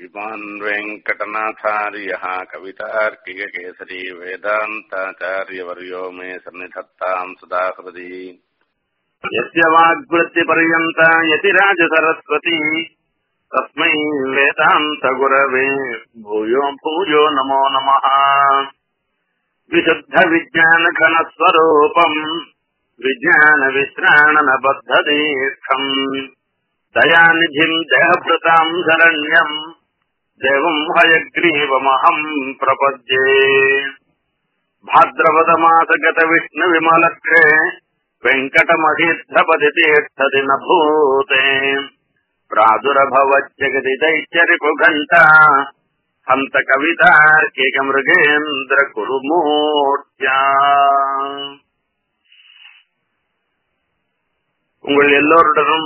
श्रीमान् वेङ्कटनाथार्यः कवितार्किककेसरी वेदान्ताचार्यवर्यो मे सन्निधत्ताम् सदा हृदि यस्य वाग्वृत्तिपर्यन्ता यतिराजसरस्वती तस्मै वेदान्तगुरवे भूयो भूयो नमो नमः विशुद्धविज्ञानघनस्वरूपम् विज्ञानविश्राणनबद्धदीर्थम् दयानिधिम् जयभृताम् शरण्यम् देवम् हयग्रीवमहम् प्रपद्ये भाद्रपदमासगतविष्णुविमलक्षे वेङ्कटमहीर्थपतितीर्थदिनभूते प्रादुरभवज्जगति दैत्यरिपुघण्टा हन्त कवितार्किकमृगेन्द्र कुरुमूर्त्या உங்கள் எல்லோருடனும்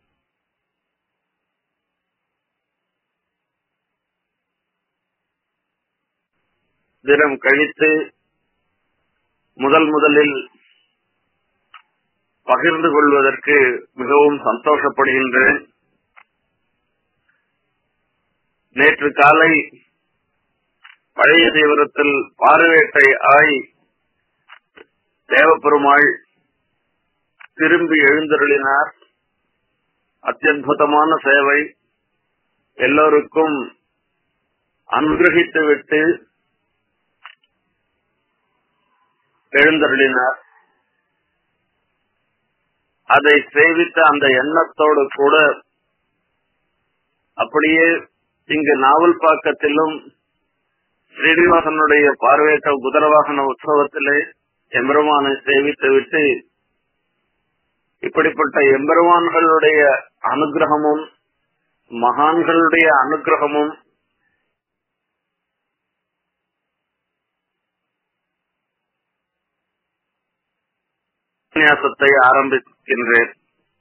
தினம் கழித்து முதல் முதலில் பகிர்ந்து கொள்வதற்கு மிகவும் சந்தோஷப்படுகின்றேன் நேற்று காலை பழைய தீவிரத்தில் பார்வேட்டை ஆய் தேவப்பெருமாள் திரும்பி எழுந்தருளினார் அத்தியுதமான சேவை எல்லோருக்கும் அனுகிரகித்துவிட்டு எழுந்தருளினார் அதை சேவித்த அந்த எண்ணத்தோடு கூட அப்படியே இங்கு நாவல் பாக்கத்திலும் ஸ்ரீனிவாசனுடைய பார்வையற்ற குதிரவாகன உற்சவத்திலே எம்பெருமானை சேவித்து விட்டு இப்படிப்பட்ட எம்பெருமான்களுடைய அனுகிரகமும் மகான்களுடைய அனுகிரகமும் உபன்யாசத்தை ஆரம்பிக்கின்றேன்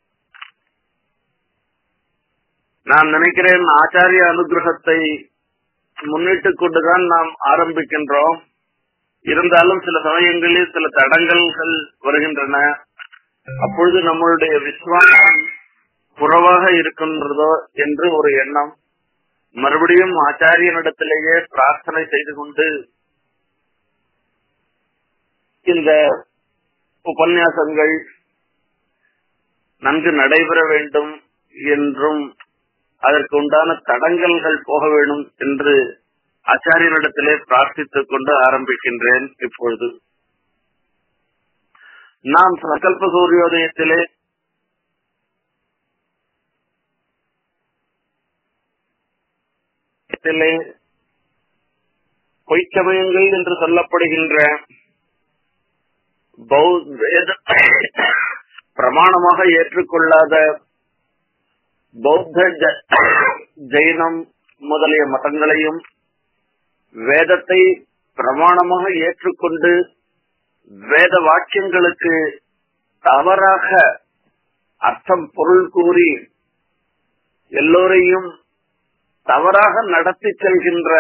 நான் நினைக்கிறேன் ஆச்சாரிய அனுகிரகத்தை முன்னிட்டுக் கொண்டுதான் நாம் ஆரம்பிக்கின்றோம் இருந்தாலும் சில சமயங்களில் சில தடங்கல்கள் வருகின்றன அப்பொழுது நம்மளுடைய விசுவாசம் குறைவாக இருக்கின்றதோ என்று ஒரு எண்ணம் மறுபடியும் ஆச்சாரியனிடத்திலேயே பிரார்த்தனை செய்து கொண்டு இந்த உபன்யாசங்கள் நன்கு நடைபெற வேண்டும் என்றும் அதற்கு உண்டான தடங்கல்கள் போக வேண்டும் என்று ஆச்சாரியனிடத்திலே பிரார்த்தித்துக் கொண்டு ஆரம்பிக்கின்றேன் இப்பொழுது நாம் சகல்ப சூரியோதயத்திலே பொய்ச்சமயங்கள் என்று சொல்லப்படுகின்ற பிரமாணமாக ஏற்றுக்கொள்ளாத பௌத்த ஜெயினம் முதலிய மதங்களையும் வேதத்தை பிரமாணமாக ஏற்றுக்கொண்டு வேத வாக்கியங்களுக்கு தவறாக அர்த்தம் பொருள் கூறி எல்லோரையும் தவறாக நடத்தி செல்கின்ற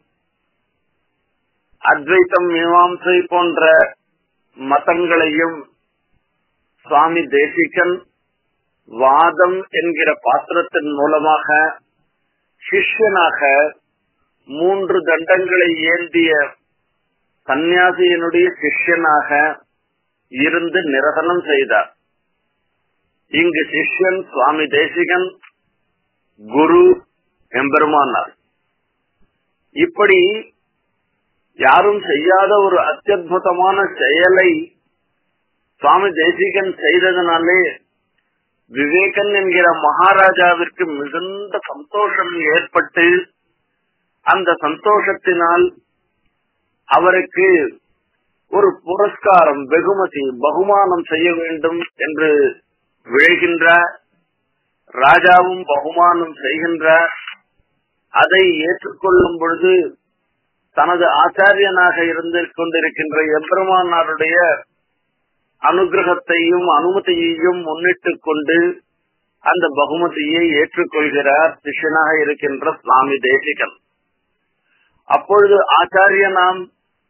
அத்வைத்தம் மீமாம்சை போன்ற மதங்களையும் சுவாமி தேசிகன் வாதம் என்கிற பாத்திரத்தின் மூலமாக சிஷ்யனாக மூன்று தண்டங்களை ஏந்திய சந்நியாசியினுடைய சிஷ்யனாக இருந்து நிரசனம் செய்தார் இங்கு சிஷ்யன் சுவாமி தேசிகன் குரு எம்பெருமானார் இப்படி யாரும் செய்யாத ஒரு அத்தியுதமான செயலை சுவாமி தேசிகன் செய்ததனாலே விவேகன் என்கிற மகாராஜாவிற்கு மிகுந்த சந்தோஷம் ஏற்பட்டு அந்த சந்தோஷத்தினால் அவருக்கு ஒரு புரஸ்காரம் வெகுமதி பகுமானம் செய்ய வேண்டும் என்று விழைகின்றார் ராஜாவும் பகுமானம் செய்கின்றார் அதை ஏற்றுக்கொள்ளும் பொழுது தனது ஆச்சாரியனாக இருந்து கொண்டிருக்கின்ற எம்பெருமானாருடைய அனுகிரகத்தையும் அனுமதியையும் முன்னிட்டுக் கொண்டு அந்த பகுமதியை ஏற்றுக்கொள்கிறார் சிஷ்யனாக இருக்கின்ற சுவாமி தேசிகன் அப்பொழுது ஆச்சாரிய நாம்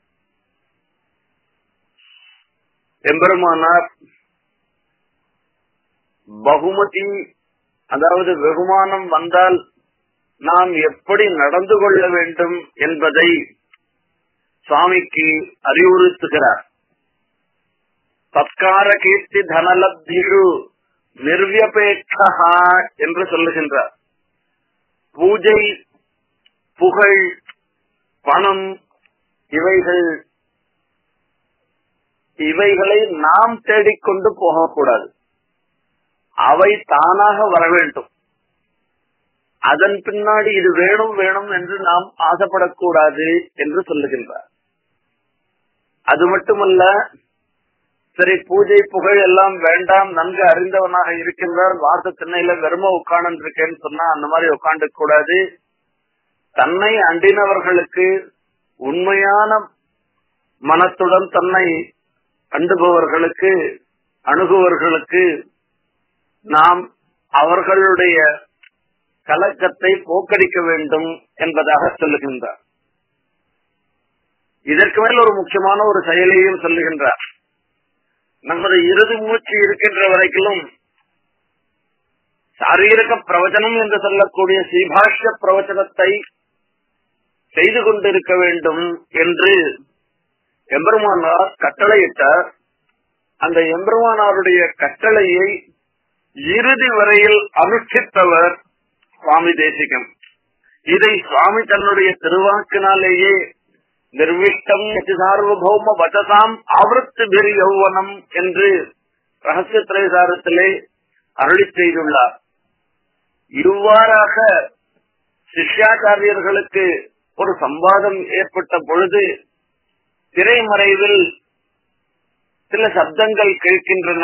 எம்பெருமானார் பகுமதி அதாவது வெகுமானம் வந்தால் நாம் எப்படி நடந்து கொள்ள வேண்டும் என்பதை சுவாமிக்கு அறிவுறுத்துகிறார் சத்கார கீர்த்தி தனலப்திஷு நிர்வியபேட்சா என்று சொல்லுகின்றார் பூஜை புகழ் பணம் இவைகள் இவைகளை நாம் தேடிக்கொண்டு போகக்கூடாது அவை தானாக வர வேண்டும் அதன் பின்னாடி இது வேணும் வேணும் என்று நாம் ஆசைப்படக்கூடாது என்று சொல்லுகின்றார் அது மட்டுமல்ல சரி பூஜை புகழ் எல்லாம் வேண்டாம் நன்கு அறிந்தவனாக இருக்கின்றார் வாச திண்ணையில வெறும உட்கார்ந்து இருக்கேன்னு சொன்னா அந்த மாதிரி உட்காந்து கூடாது தன்னை அண்டினவர்களுக்கு உண்மையான மனத்துடன் தன்னை அண்டுபவர்களுக்கு அணுகுவர்களுக்கு நாம் அவர்களுடைய கலக்கத்தை போக்கடிக்க வேண்டும் என்பதாக சொல்லுகின்றார் இதற்கு மேல் ஒரு முக்கியமான ஒரு செயலையும் சொல்லுகின்றார் நமது இறுதி மூச்சு இருக்கின்ற வரைக்கும் சாரீரக பிரவச்சனம் என்று சொல்லக்கூடிய சீபாஷ்ய பிரவச்சனத்தை செய்து கொண்டிருக்க வேண்டும் என்று எம்பெருமானார் கட்டளையிட்டார் அந்த எம்பெருமானாருடைய கட்டளையை இறுதி வரையில் அனுஷ்டித்தவர் சுவாமி தேசிகம் இதை சுவாமி தன்னுடைய திருவாக்கினாலேயே நிர்விஷ்டம் சார்வபௌம வச்சதாம் ஆவருத்து பெரி யௌவனம் என்று ரகசிய திரைசாரத்திலே அருளி செய்துள்ளார் இவ்வாறாக சிஷ்யாச்சாரியர்களுக்கு ஒரு சம்பாதம் ஏற்பட்ட பொழுது திரைமறைவில் சில சப்தங்கள் கேட்கின்றன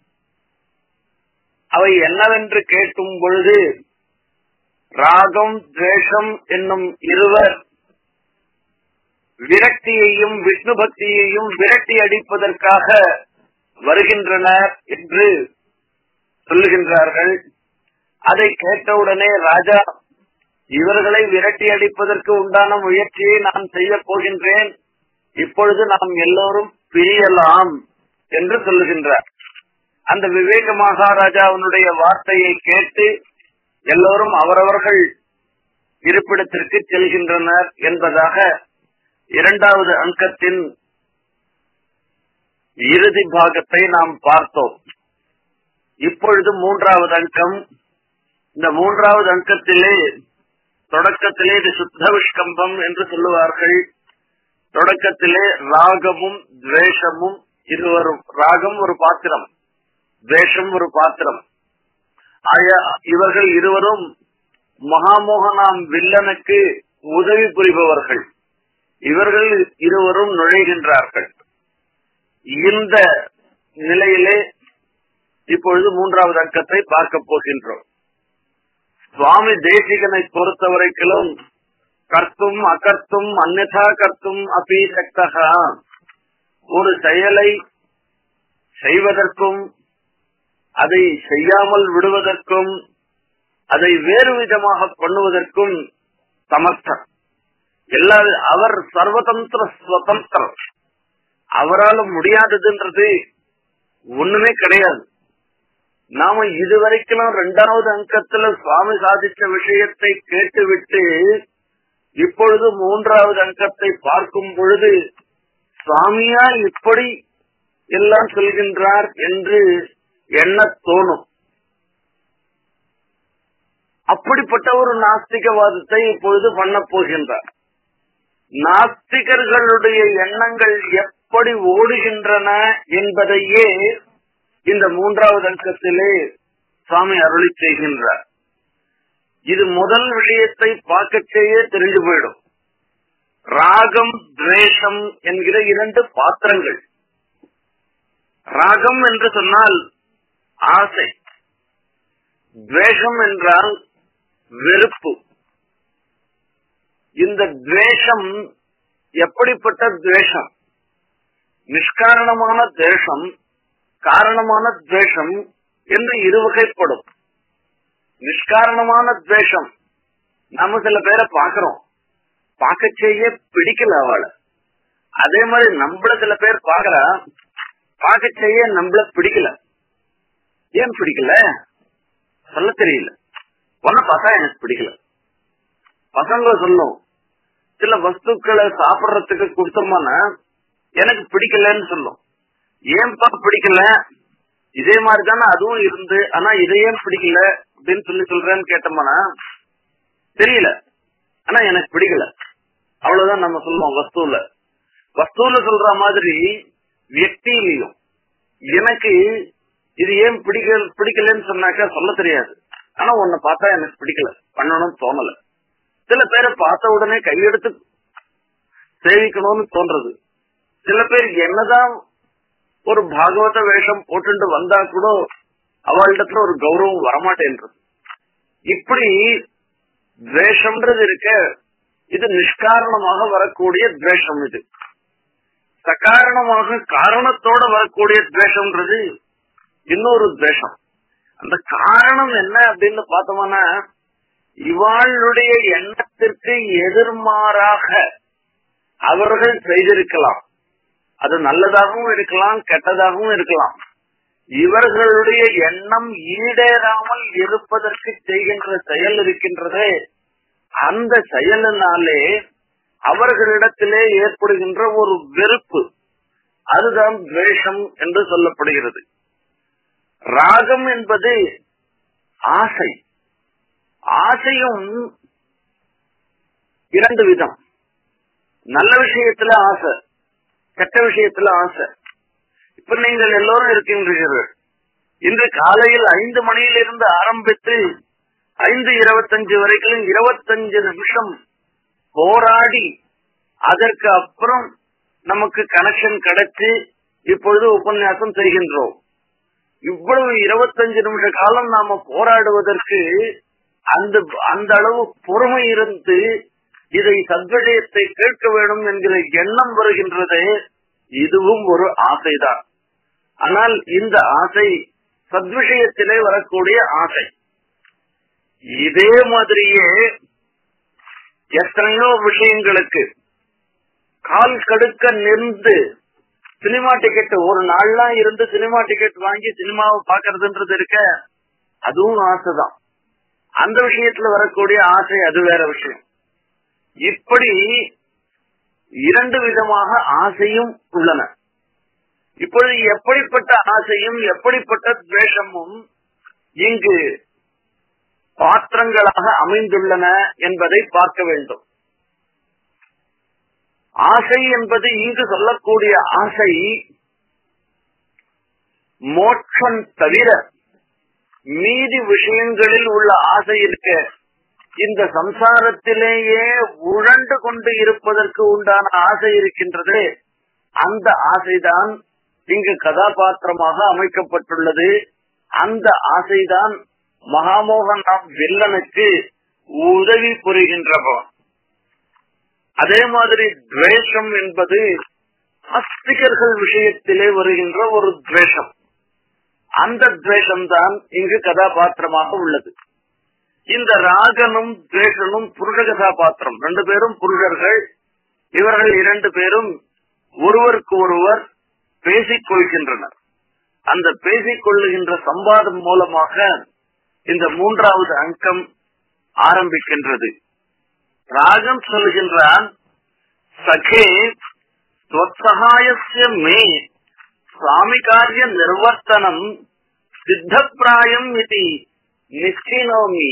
அவை என்னவென்று கேட்கும் பொழுது ராகம் துவேஷம் என்னும் இருவர் விரக்தியையும் விஷ்ணு பக்தியையும் விரட்டி அடிப்பதற்காக வருகின்றனர் என்று சொல்லுகின்றார்கள் அதை கேட்டவுடனே ராஜா இவர்களை விரட்டி அடிப்பதற்கு உண்டான முயற்சியை நான் செய்ய போகின்றேன் இப்பொழுது நாம் எல்லோரும் பிரியலாம் என்று சொல்லுகின்றார் அந்த விவேக மகாராஜாவினுடைய வார்த்தையை கேட்டு எல்லோரும் அவரவர்கள் இருப்பிடத்திற்கு செல்கின்றனர் என்பதாக இரண்டாவது அங்கத்தின் இறுதி பாகத்தை நாம் பார்த்தோம் இப்பொழுது மூன்றாவது அங்கம் இந்த மூன்றாவது அங்கத்திலே தொடக்கத்திலே இது சுத்த விஷ்கம்பம் என்று சொல்லுவார்கள் தொடக்கத்திலே ராகமும் துவேஷமும் இருவரும் ராகம் ஒரு பாத்திரம் துவேஷம் ஒரு பாத்திரம் இவர்கள் இருவரும் மகாமோகனாம் வில்லனுக்கு உதவி புரிபவர்கள் இவர்கள் இருவரும் நுழைகின்றார்கள் இந்த நிலையிலே இப்பொழுது மூன்றாவது அங்கத்தை பார்க்க போகின்றோம் சுவாமி தேசிகனை பொறுத்தவரைக்கிலும் கர்த்தும் அகர்த்தும் அந்நதா கர்த்தும் அப்பி சக்தகா ஒரு செயலை செய்வதற்கும் அதை செய்யாமல் விடுவதற்கும் அதை வேறு விதமாக பண்ணுவதற்கும் சமர்த்தர் எல்லா அவர் சர்வதந்திர சுதந்திரம் அவரால் முடியாததுன்றது ஒண்ணுமே கிடையாது நாம இதுவரைக்கும் ரெண்டாவது அங்கத்துல சுவாமி சாதிச்ச விஷயத்தை கேட்டுவிட்டு இப்பொழுது மூன்றாவது அங்கத்தை பார்க்கும் பொழுது சுவாமியா இப்படி எல்லாம் சொல்கின்றார் என்று எண்ண தோணும் அப்படிப்பட்ட ஒரு நாஸ்திகவாதத்தை இப்பொழுது பண்ண போகின்றார் நாஸ்திகர்களுடைய எண்ணங்கள் எப்படி ஓடுகின்றன என்பதையே இந்த மூன்றாவது அங்கத்திலே சுவாமி அருளி செய்கின்றார் இது முதல் விஷயத்தை பார்க்கச்சேயே தெரிஞ்சு போயிடும் ராகம் துவேஷம் என்கிற இரண்டு பாத்திரங்கள் ராகம் என்று சொன்னால் ஆசை துவேஷம் என்றால் வெறுப்பு இந்த துவேஷம் எப்படிப்பட்ட துவேஷம் நிஷ்காரணமான துவேஷம் காரணமான துவேஷம் என்று இருவகைப்படும் நிஷ்காரணமான துவேஷம் நாம சில பேரை பாக்குறோம் பார்க்கச்சேயே பிடிக்கல அவளை அதே மாதிரி நம்மள சில பேர் பாக்குறா பார்க்கச்சேயே நம்மள பிடிக்கல ஏன் பிடிக்கல சொல்ல தெரியல பொண்ணை பார்த்தா எனக்கு பிடிக்கல பசங்க சொல்லும் சில வஸ்துக்களை சாப்பிடறதுக்கு கொடுத்தோம்னா எனக்கு பிடிக்கலன்னு சொல்லும் ஏன்பா பிடிக்கல இதே மாதிரி தானே அதுவும் இருந்து ஆனா இதையே பிடிக்கல அப்படின்னு சொல்லி சொல்றேன்னு கேட்டோம்னா தெரியல ஆனா எனக்கு பிடிக்கல அவ்வளவுதான் நம்ம சொல்லுவோம் வஸ்துல வஸ்துல சொல்ற மாதிரி வியக்தியிலையும் எனக்கு இது ஏன் பிடிக்கல பிடிக்கலன்னு சொன்னாக்கா சொல்ல தெரியாது ஆனா உன்னை பார்த்தா எனக்கு பிடிக்கல பண்ணணும்னு தோணல சில பேரை பார்த்த உடனே கையெடுத்து சேவிக்கணும்னு தோன்றது சில பேர் என்னதான் ஒரு பாகவத வேஷம் போட்டுட்டு வந்தா கூட அவளிடத்துல ஒரு கௌரவம் வரமாட்டேன்றது இப்படி துவேஷம்ன்றது இருக்க இது நிஷ்காரணமாக வரக்கூடிய துவேஷம் இது சகாரணமாக காரணத்தோட வரக்கூடிய துவேஷம்ன்றது இன்னொரு துவேஷம் அந்த காரணம் என்ன அப்படின்னு பார்த்தோம்னா இவாளுடைய எண்ணத்திற்கு எதிர்மாறாக அவர்கள் செய்திருக்கலாம் அது நல்லதாகவும் இருக்கலாம் கெட்டதாகவும் இருக்கலாம் இவர்களுடைய எண்ணம் ஈடேறாமல் இருப்பதற்கு செய்கின்ற செயல் இருக்கின்றதே அந்த செயலினாலே அவர்களிடத்திலே ஏற்படுகின்ற ஒரு வெறுப்பு அதுதான் துவேஷம் என்று சொல்லப்படுகிறது ராகம் என்பது ஆசை ஆசையும் இரண்டு விதம் நல்ல விஷயத்துல ஆசை கெட்ட விஷயத்துல ஆசை இப்ப நீங்கள் எல்லோரும் இருக்கின்றீர்கள் இன்று காலையில் ஐந்து மணியிலிருந்து ஆரம்பித்து ஐந்து இருபத்தஞ்சு வரைக்கும் இருபத்தஞ்சு நிமிஷம் போராடி அதற்கு அப்புறம் நமக்கு கனெக்ஷன் கிடைச்சு இப்பொழுது உபன்யாசம் செய்கின்றோம் இவ்வளவு இருபத்தஞ்சு நிமிஷ காலம் நாம போராடுவதற்கு அந்த அந்த அளவு பொறுமை இருந்து இதை சத்விஷயத்தை கேட்க வேண்டும் என்கிற எண்ணம் வருகின்றது இதுவும் ஒரு ஆசைதான் ஆனால் இந்த ஆசை சத்விஷயத்திலே வரக்கூடிய ஆசை இதே மாதிரியே எத்தனையோ விஷயங்களுக்கு கால் கடுக்க நின்று சினிமா டிக்கெட் ஒரு நாள்லாம் இருந்து சினிமா டிக்கெட் வாங்கி சினிமாவை பாக்குறதுன்றது இருக்க அதுவும் ஆசைதான் அந்த விஷயத்துல வரக்கூடிய ஆசை அது வேற விஷயம் இப்படி இரண்டு விதமாக ஆசையும் உள்ளன இப்பொழுது எப்படிப்பட்ட ஆசையும் எப்படிப்பட்ட துவேஷமும் இங்கு பாத்திரங்களாக அமைந்துள்ளன என்பதை பார்க்க வேண்டும் ஆசை என்பது இங்கு சொல்லக்கூடிய ஆசை மோட்சம் தவிர மீதி விஷயங்களில் உள்ள ஆசை இருக்க இந்த சம்சாரத்திலேயே உழண்டு கொண்டு இருப்பதற்கு உண்டான ஆசை இருக்கின்றது அந்த ஆசைதான் இங்கு கதாபாத்திரமாக அமைக்கப்பட்டுள்ளது அந்த ஆசைதான் மகாமோகனாம் வில்லனுக்கு உதவி புரிகின்றவன் அதே மாதிரி துவேஷம் என்பது அஸ்திகர்கள் விஷயத்திலே வருகின்ற ஒரு துவேஷம் அந்த துவேஷம் தான் இங்கு கதாபாத்திரமாக உள்ளது இந்த ராகனும் துவேஷனும் புருஷ கதாபாத்திரம் ரெண்டு பேரும் புருஷர்கள் இவர்கள் இரண்டு பேரும் ஒருவருக்கு ஒருவர் பேசிக் கொள்கின்றனர் அந்த பேசிக் கொள்ளுகின்ற சம்பாதம் மூலமாக இந்த மூன்றாவது அங்கம் ஆரம்பிக்கின்றது ராகம் சொல்கின்றான் சகே ஸ்வத்சகாயஸ்ய மே சுவாமி காரிய நிர்வர்த்தனம் சித்தப்பிராயம் இது நிச்சினோமி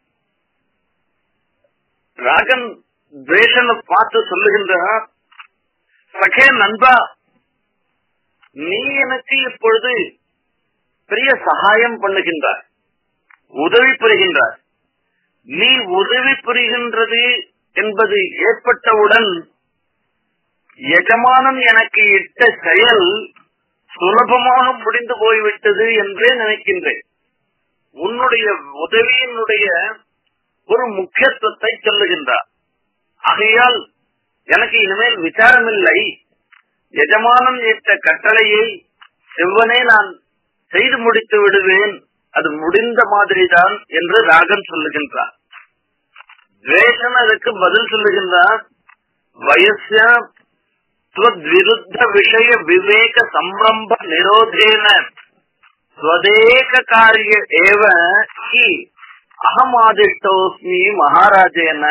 ராகன் துவேஷனை பார்த்து சொல்லுகின்றார் சகே நண்பா நீ எனக்கு இப்பொழுது பெரிய சகாயம் பண்ணுகின்றார் உதவி புரிகின்றார் நீ உதவி புரிகின்றது என்பது ஏற்பட்டவுடன் எஜமானன் எனக்கு இட்ட செயல் சுலபமாக முடிந்து போய்விட்டது என்றே நினைக்கின்றேன் உன்னுடைய உதவியினுடைய ஒரு முக்கியத்துவத்தை சொல்லுகின்றார் ஆகையால் எனக்கு இனிமேல் விசாரமில்லை எஜமானன் இட்ட கட்டளையை செவ்வனே நான் செய்து முடித்து விடுவேன் அது முடிந்த மாதிரிதான் என்று ராகன் சொல்லுகின்றார் துவேஷன் அதுக்கு பதில் சொல்லுகின்றார் வயசிய விருத்த விஷய விவேக சம்பிரம்ப நிரோதேன ஸ்வதேக காரிய ஏவ ஹி அகமாதிஷ்டோஸ்மி மகாராஜேன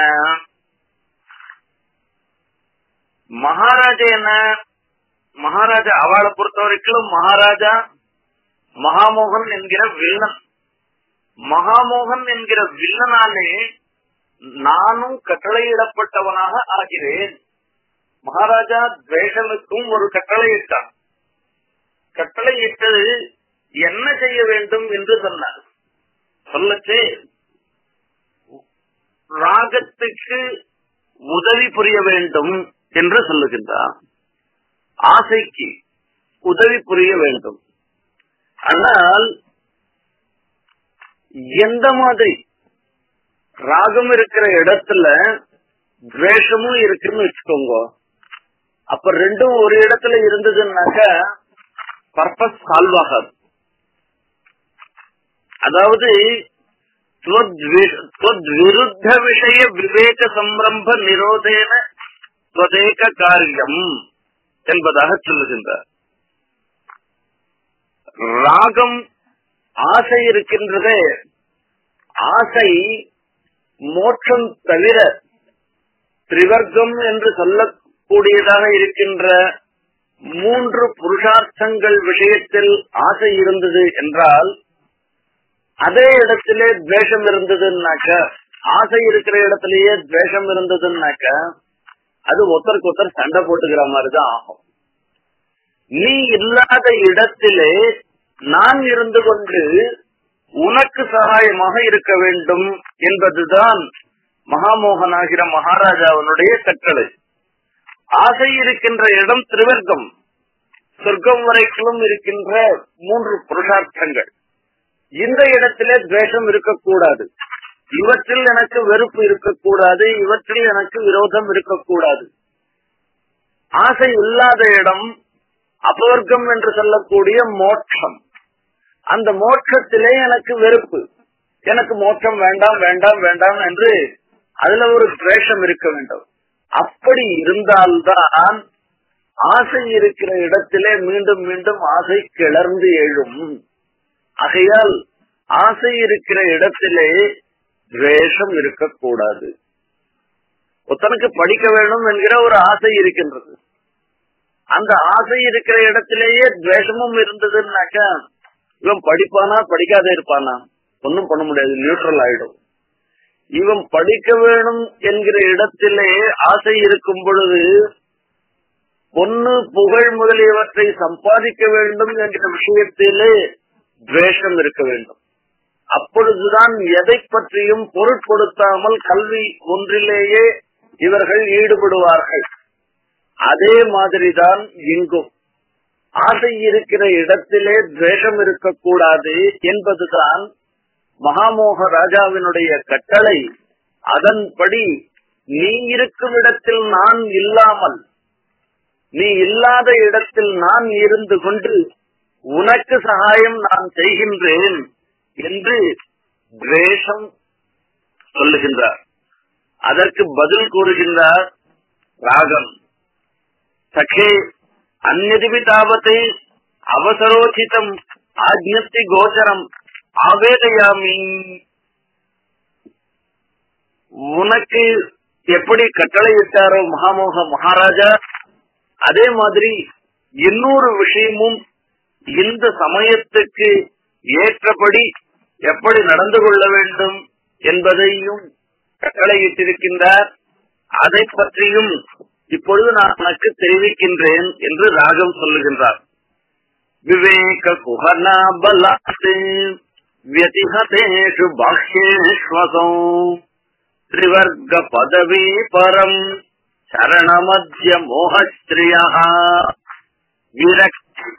மகாராஜேன மகாராஜா அவளை பொறுத்த வரைக்கும் மகாராஜா மகாமோகன் என்கிற வில்லன் மகாமோகன் என்கிற வில்லனாலே நானும் கட்டளையிடப்பட்டவனாக ஆகிறேன் மகாராஜா துவேஷனுக்கும் ஒரு கட்டளையிட்டான் கட்டளையிட்டது என்ன செய்ய வேண்டும் என்று சொன்னார் சொல்லச்சே ராகத்துக்கு உதவி புரிய வேண்டும் என்று சொல்லுகின்றார் ஆசைக்கு உதவி புரிய வேண்டும் ஆனால் எந்த மாதிரி ராகம் இருக்கிற இடத்துல துவேஷமும் இருக்குன்னு வச்சுக்கோங்க அப்ப ரெண்டும் ஒரு இடத்துல இருந்ததுன்னாக்க பர்பஸ் சால்வ் ஆகாது அதாவது விருத்த விஷய விவேக சம்ரம்ப நிரோதேன ஸ்வதேக காரியம் என்பதாக சொல்லுகின்றார் ராகம் ஆசை இருக்கின்றதே ஆசை மோட்சம் தவிர திரிவர்க்கம் என்று சொல்லக்கூடியதாக இருக்கின்ற மூன்று புருஷார்த்தங்கள் விஷயத்தில் ஆசை இருந்தது என்றால் அதே இடத்திலே துவேஷம் இருந்ததுன்னாக்க ஆசை இருக்கிற இடத்திலேயே துவேஷம் இருந்ததுன்னாக்க அது ஒருத்தருக்கு ஒருத்தர் சண்டை போட்டுக்கிற மாதிரிதான் ஆகும் நீ இல்லாத இடத்திலே நான் இருந்து கொண்டு உனக்கு சகாயமாக இருக்க வேண்டும் என்பதுதான் மகாமோகனாகிற மகாராஜாவினுடைய கட்டளை ஆசை இருக்கின்ற இடம் திருவர்க்கம் சொர்க்கம் வரைக்கும் இருக்கின்ற மூன்று புருஷார்த்தங்கள் இந்த இடத்திலே துவேஷம் இருக்கக்கூடாது இவற்றில் எனக்கு வெறுப்பு இருக்கக்கூடாது இவற்றில் எனக்கு விரோதம் இருக்கக்கூடாது ஆசை இல்லாத இடம் அபவர்க்கம் என்று சொல்லக்கூடிய மோட்சம் அந்த மோட்சத்திலே எனக்கு வெறுப்பு எனக்கு மோட்சம் வேண்டாம் வேண்டாம் வேண்டாம் என்று அதுல ஒரு துவேஷம் இருக்க வேண்டும் அப்படி இருந்தால்தான் ஆசை இருக்கிற இடத்திலே மீண்டும் மீண்டும் ஆசை கிளர்ந்து எழும் ஆகையால் ஆசை இருக்கிற இடத்திலே துவேஷம் இருக்கக்கூடாது ஒருத்தனுக்கு படிக்க வேண்டும் என்கிற ஒரு ஆசை இருக்கின்றது அந்த ஆசை இருக்கிற இடத்திலேயே துவேஷமும் இருந்ததுன்னாக்கா இவன் படிப்பானா படிக்காத இருப்பானா ஒன்னும் பண்ண முடியாது நியூட்ரல் ஆயிடும் இவன் படிக்க வேணும் என்கிற இடத்திலே ஆசை இருக்கும் பொழுது பொண்ணு புகழ் முதலியவற்றை சம்பாதிக்க வேண்டும் என்கிற விஷயத்திலே துவேஷம் இருக்க வேண்டும் அப்பொழுதுதான் எதை பற்றியும் பொருட்படுத்தாமல் கல்வி ஒன்றிலேயே இவர்கள் ஈடுபடுவார்கள் அதே மாதிரிதான் இங்கும் ஆசை இருக்கிற இடத்திலே துவேஷம் இருக்கக்கூடாது என்பதுதான் மகாமோக ராஜாவினுடைய கட்டளை அதன்படி நீ இருக்கும் இடத்தில் நான் இல்லாமல் நீ இல்லாத இடத்தில் நான் இருந்து கொண்டு உனக்கு சகாயம் நான் செய்கின்றேன் என்று துவேஷம் சொல்லுகின்றார் அதற்கு பதில் கூறுகின்றார் ராகம் சகே அந்நதிபி தாவத்தை அவசரோச்சிதம் ஆஜ்ஞப்தி கோச்சரம் ஆவேதயாமி உனக்கு எப்படி கட்டளையிட்டாரோ மகாமோக மகாராஜா அதே மாதிரி இன்னொரு விஷயமும் இந்த சமயத்துக்கு ஏற்றபடி எப்படி நடந்து கொள்ள வேண்டும் என்பதையும் கட்டளையிட்டிருக்கின்றார் அதை பற்றியும் இப்பொழுது நான் உனக்கு தெரிவிக்கின்றேன் என்று ராகம் சொல்லுகின்றார் விவேக குஹனா பலாத்து व्यतिहतेषु बाह्येष्वसौ त्रिवर्ग पदवी परम् शरणमध्य मोहस्त्रियः विरक्ति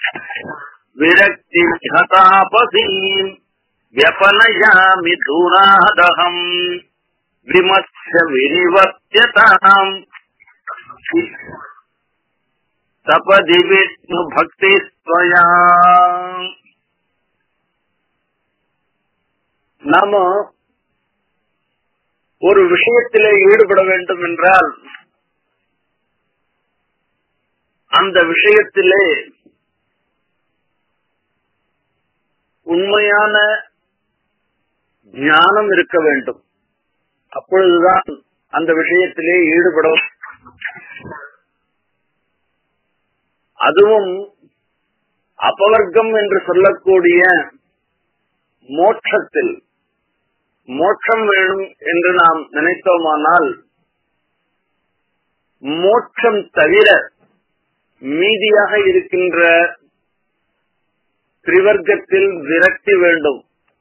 विरक्तिहतापसीम् व्यपनयामि दूरादहम् विमत्स्य विनिवर्त्यताम् सपदि विष्णु भक्तिस्त्वया நாம ஒரு விஷயத்திலே ஈடுபட வேண்டும் என்றால் அந்த விஷயத்திலே உண்மையான ஞானம் இருக்க வேண்டும் அப்பொழுதுதான் அந்த விஷயத்திலே ஈடுபடும் அதுவும் அபவர்க்கம் என்று சொல்லக்கூடிய மோட்சத்தில் மோட்சம் வேணும் என்று நாம் நினைத்தோமானால் மோட்சம் தவிர மீதியாக இருக்கின்ற திரிவர்க்கத்தில் விரக்தி வேண்டும்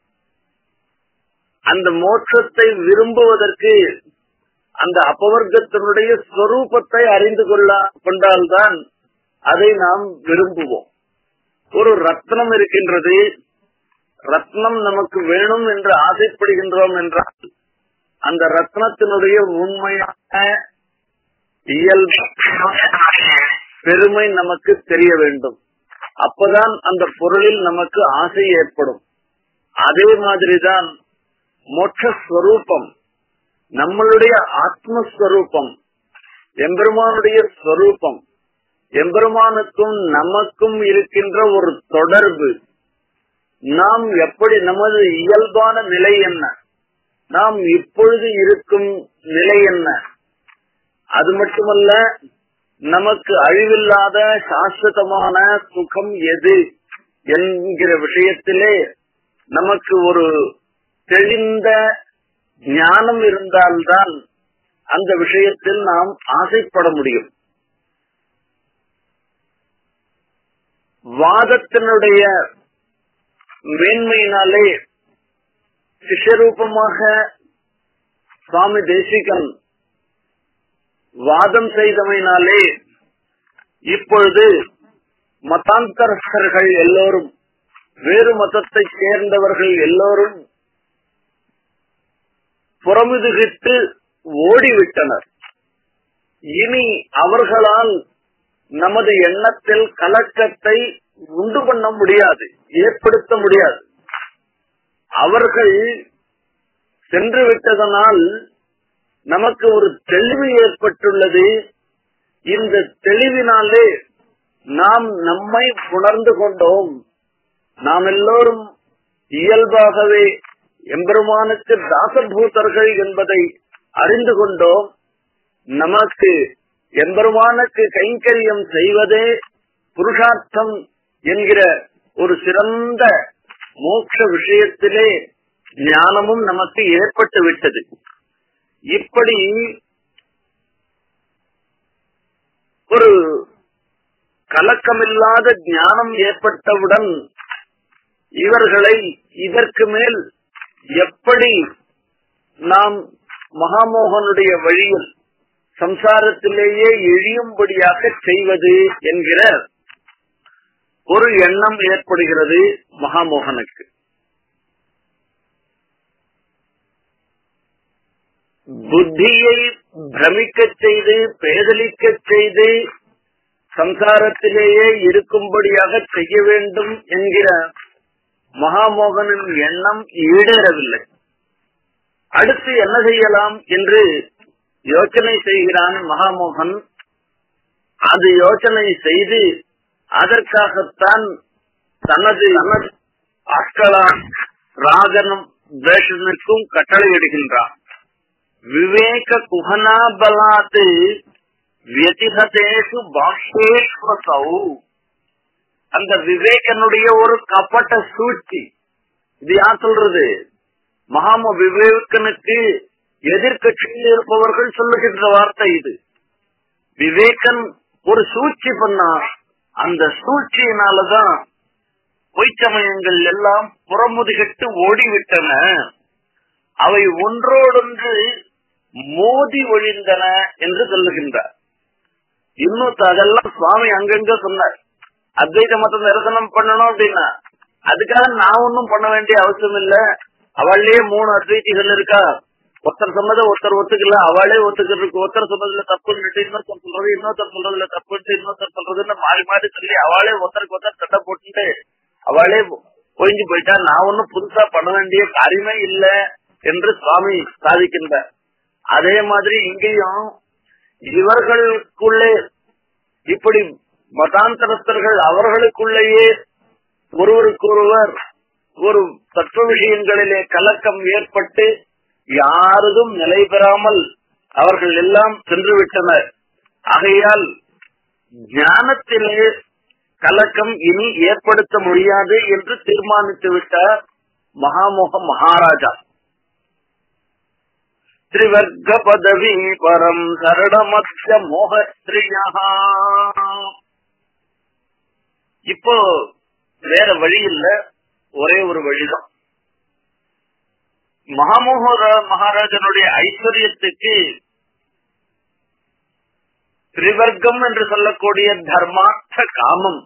அந்த மோட்சத்தை விரும்புவதற்கு அந்த அபவர்க்கத்தினுடைய ஸ்வரூபத்தை அறிந்து கொள்ள கொண்டால்தான் அதை நாம் விரும்புவோம் ஒரு ரத்னம் இருக்கின்றது ரத்னம் நமக்கு வேணும் என்று ஆசைப்படுகின்றோம் என்றால் அந்த ரத்னத்தினுடைய உண்மையான இயல்பு பெருமை நமக்கு தெரிய வேண்டும் அப்பதான் அந்த பொருளில் நமக்கு ஆசை ஏற்படும் அதே மாதிரிதான் மோட்சஸ்வரூபம் நம்மளுடைய ஆத்மஸ்வரூபம் எம்பெருமானுடைய ஸ்வரூபம் எம்பெருமானுக்கும் நமக்கும் இருக்கின்ற ஒரு தொடர்பு நாம் எப்படி நமது இயல்பான நிலை என்ன நாம் இப்பொழுது இருக்கும் நிலை என்ன அது மட்டுமல்ல நமக்கு அழிவில்லாத சாஸ்வதமான சுகம் எது என்கிற விஷயத்திலே நமக்கு ஒரு தெளிந்த ஞானம் இருந்தால்தான் அந்த விஷயத்தில் நாம் ஆசைப்பட முடியும் வாதத்தினுடைய மேன்மையினாலே சிஷரூபமாக சுவாமி தேசிகன் வாதம் செய்தமையினாலே இப்பொழுது மதாந்தரஸ்தர்கள் எல்லோரும் வேறு மதத்தை சேர்ந்தவர்கள் எல்லோரும் புறமுதுகிட்டு ஓடிவிட்டனர் இனி அவர்களால் நமது எண்ணத்தில் கலக்கத்தை உண்டு பண்ண முடியாது ஏற்படுத்த முடியாது அவர்கள் சென்று விட்டதனால் நமக்கு ஒரு தெளிவு ஏற்பட்டுள்ளது இந்த தெளிவினாலே நாம் நம்மை உணர்ந்து கொண்டோம் நாம் எல்லோரும் இயல்பாகவே எம்பெருமானுக்கு தாசபூதர்கள் என்பதை அறிந்து கொண்டோம் நமக்கு எம்பெருமானுக்கு கைங்கரியம் செய்வதே புருஷார்த்தம் என்கிற ஒரு சிறந்த மோட்ச விஷயத்திலே ஞானமும் நமக்கு ஏற்பட்டு விட்டது இப்படி ஒரு கலக்கமில்லாத ஞானம் ஏற்பட்டவுடன் இவர்களை இதற்கு மேல் எப்படி நாம் மகாமோகனுடைய வழியில் சம்சாரத்திலேயே எழியும்படியாக செய்வது என்கிற ஒரு எண்ணம் ஏற்படுகிறது மகாமோகனுக்கு புத்தியை பிரமிக்கச் செய்து பேதலிக்கச் செய்து சம்சாரத்திலேயே இருக்கும்படியாக செய்ய வேண்டும் என்கிற மகாமோகனின் எண்ணம் ஈடேறவில்லை அடுத்து என்ன செய்யலாம் என்று யோசனை செய்கிறான் மகாமோகன் அது யோசனை செய்து அதற்காகத்தான் தனது ஆட்களான் ராகனும் துவேஷனுக்கும் கட்டளையிடுகின்றான் விவேக குஹனாபலாத்து வியதிகதேசு பாஷ்யேஸ்வசௌ அந்த விவேகனுடைய ஒரு கப்பட்ட சூழ்ச்சி இது யார் சொல்றது மகாம விவேகனுக்கு எதிர்கட்சியில் இருப்பவர்கள் சொல்லுகின்ற வார்த்தை இது விவேகன் ஒரு சூழ்ச்சி பண்ணா அந்த சூழ்ச்சியினாலதான் பொய்ச்சமயங்கள் எல்லாம் புறமுதுகிட்டு ஓடிவிட்டன அவை ஒன்றோடொன்று மோதி ஒழிந்தன என்று சொல்லுகின்றார் இன்னும் அதெல்லாம் சுவாமி அங்கங்க சொன்னார் அத்வைத மதம் தரிசனம் பண்ணணும் அப்படின்னா அதுக்காக நான் ஒன்னும் பண்ண வேண்டிய அவசியம் இல்ல அவள்லயே மூணு அத்வைதிகள் இருக்கா ஒருத்தர் சொன்னதை ஒருத்தர் ஒத்துக்கல அவளே ஒத்துக்கிறதுக்கு ஒருத்தர் சொன்னதுல தப்புன்னு இன்னொருத்தர் சொல்றது இன்னொருத்தர் சொல்றதுல தப்புன்னு இன்னொருத்தர் சொல்றதுன்னு மாறி மாறி சொல்லி அவளே ஒருத்தருக்கு ஒருத்தர் சட்டை போட்டுட்டு அவளே ஒழிஞ்சு போயிட்டா நான் ஒன்னும் புதுசா பண்ண வேண்டிய காரியமே இல்ல என்று சுவாமி சாதிக்கின்றார் அதே மாதிரி இங்கேயும் இவர்களுக்குள்ளே இப்படி மதாந்தரஸ்தர்கள் அவர்களுக்குள்ளேயே ஒருவருக்கொருவர் ஒரு தத்துவ விஷயங்களிலே கலக்கம் ஏற்பட்டு யாருக்கும் நிலை பெறாமல் அவர்கள் எல்லாம் சென்று விட்டனர் ஆகையால் ஞானத்திலே கலக்கம் இனி ஏற்படுத்த முடியாது என்று தீர்மானித்து விட்டார் மகாமோக மகாராஜா திரிவர்க்க பதவி பரம் சரணமத்ய மோகஸ்திரியா இப்போ வேற வழி இல்ல ஒரே ஒரு வழிதான் மகாமோக மகாராஜனுடைய ஐஸ்வர்யத்துக்கு திரிவர்க்கம் என்று சொல்லக்கூடிய தர்மார்த்த காமம்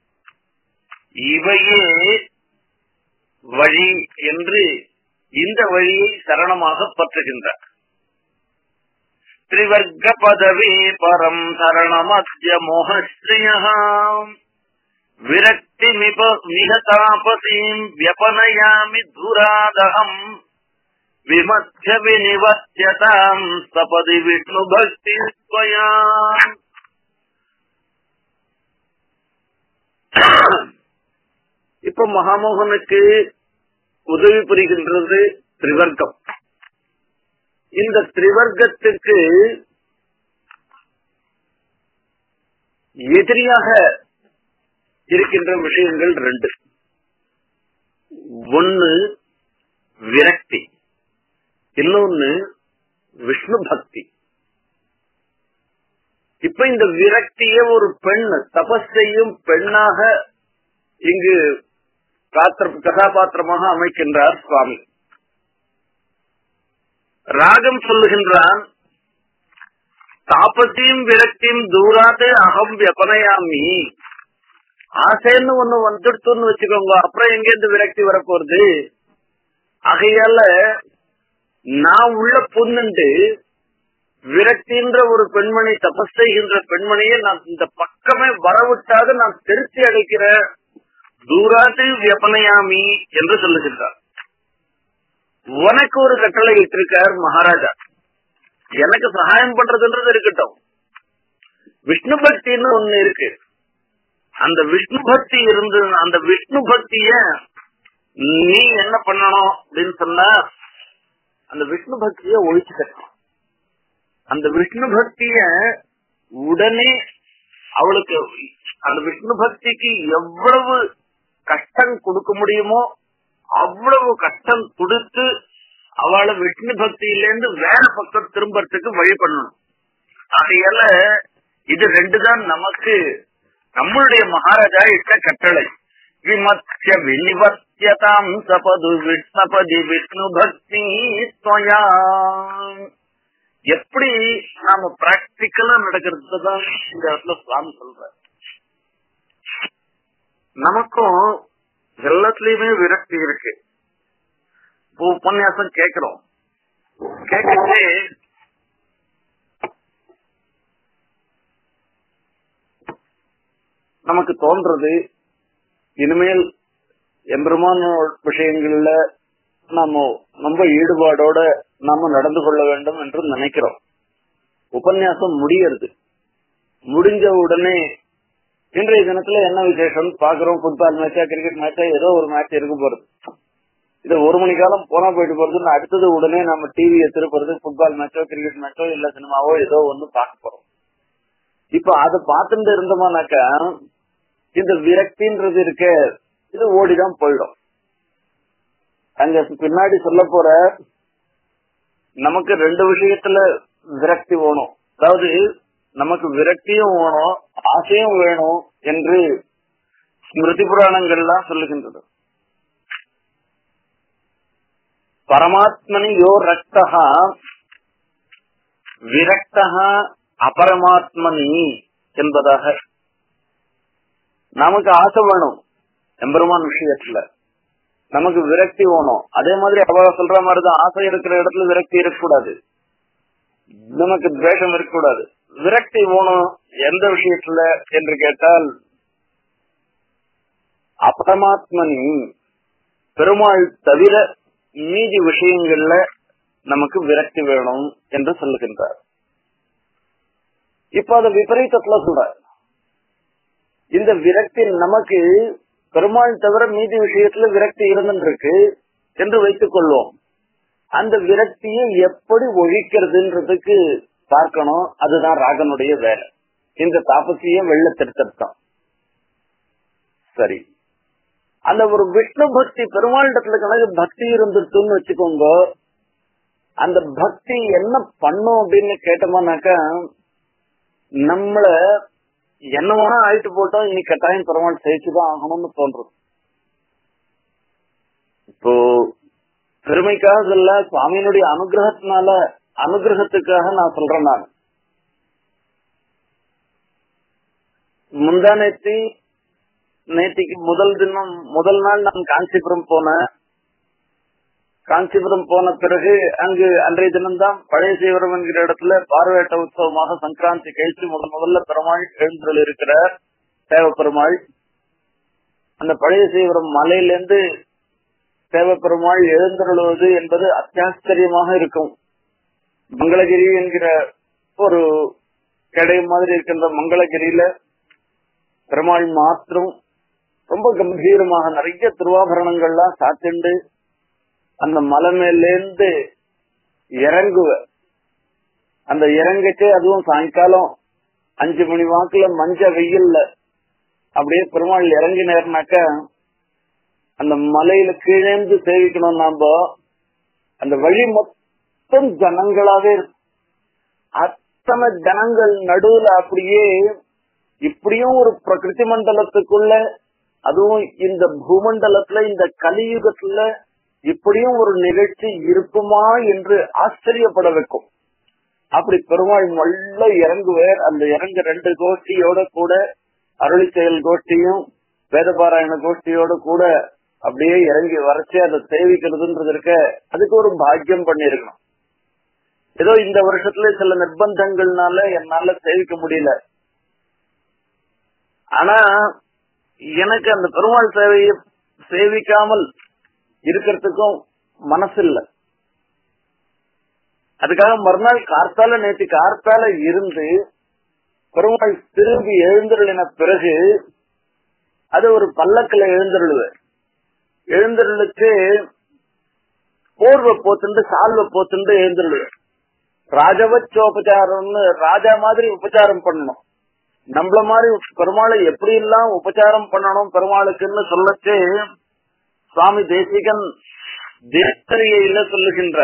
இவையே வழி என்று இந்த வழியை சரணமாக பற்றுகின்றார் திரிவர்க்க பதவி பரம் சரணமத்ய மோகஸ்ரீயம் விரக்தி மிப மிகதாபசீம் வியபனயாமி துராதகம் விமத்திய வினிவத்தியதாம் சபதி விஷ்ணு பக்தி ஸ்வயாம் இப்ப மகாமோகனுக்கு உதவி புரிகின்றது திரிவர்க்கம் இந்த திரிவர்க்கத்துக்கு எதிரியாக இருக்கின்ற விஷயங்கள் ரெண்டு ஒன்னு விரக்தி இன்னொன்னு விஷ்ணு பக்தி இப்ப இந்த விரக்திய ஒரு பெண் தபஸ் செய்யும் பெண்ணாக இங்கு பாத்திர- கதாபாத்திரமாக அமைக்கின்றார் சுவாமி ராகம் சொல்லுகின்றான் தாபத்தையும் விரக்தியும் தூராது அகம் வியபனையாமி ஆசைன்னு ஒண்ணு வந்துடுத்துன்னு வச்சுக்கோங்க அப்புறம் எங்க இருந்து விரக்தி வரப்போறது ஆகையால நான் உள்ள புண்ணுண்டு விரக்தின்ற ஒரு பெண்மணி தபஸ் செய்கின்ற பெண்மணியை நான் இந்த பக்கமே வரவிட்டாக நான் திருச்சி அடைக்கிறேன் தூராத்து வியப்பனையாமி என்று சொல்லுகின்றார் உனக்கு ஒரு கட்டளை இட்டிருக்கார் மகாராஜா எனக்கு சகாயம் பண்றதுன்றது இருக்கட்டும் விஷ்ணு பக்தின்னு ஒண்ணு இருக்கு அந்த விஷ்ணு பக்தி இருந்து அந்த விஷ்ணு பக்திய நீ என்ன பண்ணணும் அப்படின்னு சொன்னா அந்த விஷ்ணு பக்திய ஒழிச்சு கட்டணும் அந்த விஷ்ணு பக்திய உடனே அவளுக்கு அந்த விஷ்ணு பக்திக்கு எவ்வளவு கஷ்டம் கொடுக்க முடியுமோ அவ்வளவு கஷ்டம் கொடுத்து அவளை விஷ்ணு பக்தியிலேருந்து வேற பக்கம் திரும்பறதுக்கு வழி பண்ணணும் ஆகையால இது ரெண்டு தான் நமக்கு நம்மளுடைய மகாராஜா இட்ட கட்டளை விமத்ய வினிவத்தியதாம் சபது விஷ்ணபதி விஷ்ணு பக்தி ஸ்வயா எப்படி நாம பிராக்டிக்கலா நடக்கிறது தான் இந்த இடத்துல சுவாமி சொல்ற நமக்கும் எல்லாத்துலயுமே விரக்தி இருக்கு இப்போ உபன்யாசம் கேக்குறோம் கேட்கவே நமக்கு தோன்றது இனிமேல் எம்பெருமான விஷயங்கள்ல நாம ரொம்ப ஈடுபாடோட நாம நடந்து கொள்ள வேண்டும் என்று நினைக்கிறோம் உபன்யாசம் முடியறது முடிஞ்ச உடனே இன்றைய தினத்துல என்ன விசேஷம் பாக்குறோம் ஃபுட்பால் மேட்சா கிரிக்கெட் மேட்சா ஏதோ ஒரு மேட்ச் இருக்க போறது இது ஒரு மணி காலம் போனா போயிட்டு போறதுன்னு அடுத்தது உடனே நம்ம டிவியை திருப்புறது ஃபுட்பால் மேட்சோ கிரிக்கெட் மேட்சோ இல்ல சினிமாவோ ஏதோ ஒண்ணு பார்க்க போறோம் இப்ப அதை பார்த்துட்டு இருந்தோமானாக்கா இந்த விரக்தின்றது இருக்க இது ஓடிதான் போயிடும் அங்க பின்னாடி சொல்ல போற நமக்கு ரெண்டு விஷயத்துல விரக்தி வேணும் அதாவது நமக்கு விரக்தியும் வேணும் ஆசையும் வேணும் என்று ஸ்மிருதி புராணங்கள்லாம் சொல்லுகின்றது பரமாத்மனி யோ ரக்தா விரக்தா அபரமாத்மனி என்பதாக நமக்கு ஆசை வேணும் எம்பெருமான் விஷயத்துல நமக்கு விரக்தி வேணும் அதே மாதிரி அவ சொல்ற மாதிரிதான் ஆசை இருக்கிற இடத்துல விரக்தி இருக்கக்கூடாது நமக்கு துவேஷம் இருக்கக்கூடாது விரக்தி வேணும் எந்த விஷயத்துல என்று கேட்டால் அபரமாத்மனி பெருமாள் தவிர மீதி விஷயங்கள்ல நமக்கு விரக்தி வேணும் என்று சொல்லுகின்றார் இப்ப அத விபரீதத்துல சொல்ற இந்த விரக்தி நமக்கு பெருமாள் தவிர மீதி விஷயத்துல விரக்தி இருந்துருக்கு என்று வைத்துக் கொள்வோம் அந்த விரக்தியை எப்படி ஒழிக்கிறதுன்றதுக்கு பார்க்கணும் அதுதான் ராகனுடைய வேலை இந்த தாபசிய வெள்ள திருத்தம் சரி அந்த ஒரு விஷ்ணு பக்தி பெருமாளிடத்துல கணக்கு பக்தி இருந்துட்டுன்னு வச்சுக்கோங்க அந்த பக்தி என்ன பண்ணும் அப்படின்னு கேட்டோம்னாக்கா நம்மள என்ன வேணா ஆயிட்டு போட்டோம் இனி கட்டாயம் பெருமாள் செய்ச்சுதான் ஆகணும்னு தோன்றும் இப்போ பெருமைக்காக இல்ல சுவாமியினுடைய அனுகிரகத்தினால அனுகிரகத்துக்காக நான் சொல்றேன் நான் முந்தா நேத்தி நேத்திக்கு முதல் தினம் முதல் நாள் நான் காஞ்சிபுரம் போனேன் காஞ்சிபுரம் போன பிறகு அங்கு அன்றைய தினம்தான் பழைய சீவரம் என்கிற இடத்துல பார்வையட்ட உற்சவமாக சங்கராந்தி கழிச்சு முதல் முதல்ல பெருமாள் எழுந்தருள் இருக்கிறார் தேவ பெருமாள் அந்த பழைய சீவரம் மலையிலிருந்து தேவ பெருமாள் எழுந்தருளுவது என்பது அத்தியாச்சரியமாக இருக்கும் மங்களகிரி என்கிற ஒரு கடை மாதிரி இருக்கின்ற மங்களகிரியில பெருமாள் மாத்திரம் ரொம்ப கம்பீரமாக நிறைய திருவாபரணங்கள்லாம் சாத்திண்டு அந்த மலை மேலேந்து இறங்குவ அந்த இறங்கிட்டு அதுவும் சாயங்காலம் அஞ்சு மணி வாக்குல மஞ்ச வெயில்ல அப்படியே பெருமாள் இறங்கினாருனாக்க அந்த மலையில கீழேந்து சேவிக்கணும் நாம அந்த வழி மொத்தம் ஜனங்களாவே இருக்கும் அத்தனை ஜனங்கள் நடுவுல அப்படியே இப்படியும் ஒரு பிரகிருதி மண்டலத்துக்குள்ள அதுவும் இந்த பூமண்டலத்துல இந்த கலியுகத்துல இப்படியும் ஒரு நிகழ்ச்சி இருக்குமா என்று ஆச்சரியப்பட வைக்கும் அப்படி பெருமாள் மல்ல இறங்குவார் அந்த இறங்க ரெண்டு கோஷ்டியோட கூட அருளி செயல் கோஷ்டியும் வேதபாராயண கோஷ்டியோட கூட அப்படியே இறங்கி வரைச்சு அதை சேவிக்கிறதுன்றது இருக்க அதுக்கு ஒரு பாக்கியம் பண்ணிருக்கணும் ஏதோ இந்த வருஷத்துல சில நிர்பந்தங்கள்னால என்னால சேவிக்க முடியல ஆனா எனக்கு அந்த பெருமாள் சேவையை சேவிக்காமல் இருக்கிறதுக்கும் மனசு இல்ல அதுக்காக மறுநாள் கார்த்தால நேற்று கார்த்தால இருந்து பெருமாள் திரும்பி எழுந்தருளின பிறகு அது ஒரு பல்லக்கில் எழுந்தருளுவ எழுந்தருளுக்கு போர்வை போத்துண்டு சால்வை போத்துண்டு எழுந்தருளுவ ராஜவச்சோபச்சாரம்னு ராஜா மாதிரி உபச்சாரம் பண்ணணும் நம்மள மாதிரி பெருமாளை எப்படி எல்லாம் உபச்சாரம் பண்ணணும் பெருமாளுக்குன்னு சொல்லச்சு சுவாமி தேசிகன் தினசரியில சொல்லுகின்ற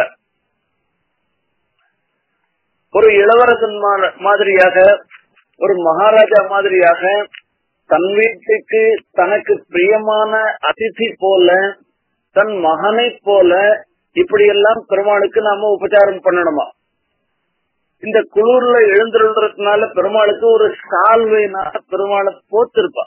ஒரு இளவரசன் மாதிரியாக ஒரு மகாராஜா மாதிரியாக தன் வீட்டுக்கு தனக்கு பிரியமான அதிதி போல தன் மகனை போல இப்படியெல்லாம் பெருமாளுக்கு நாம உபச்சாரம் பண்ணணுமா இந்த குளூர்ல எழுந்திருந்ததுனால பெருமாளுக்கு ஒரு சால்வைனால பெருமாளை போத்திருப்பா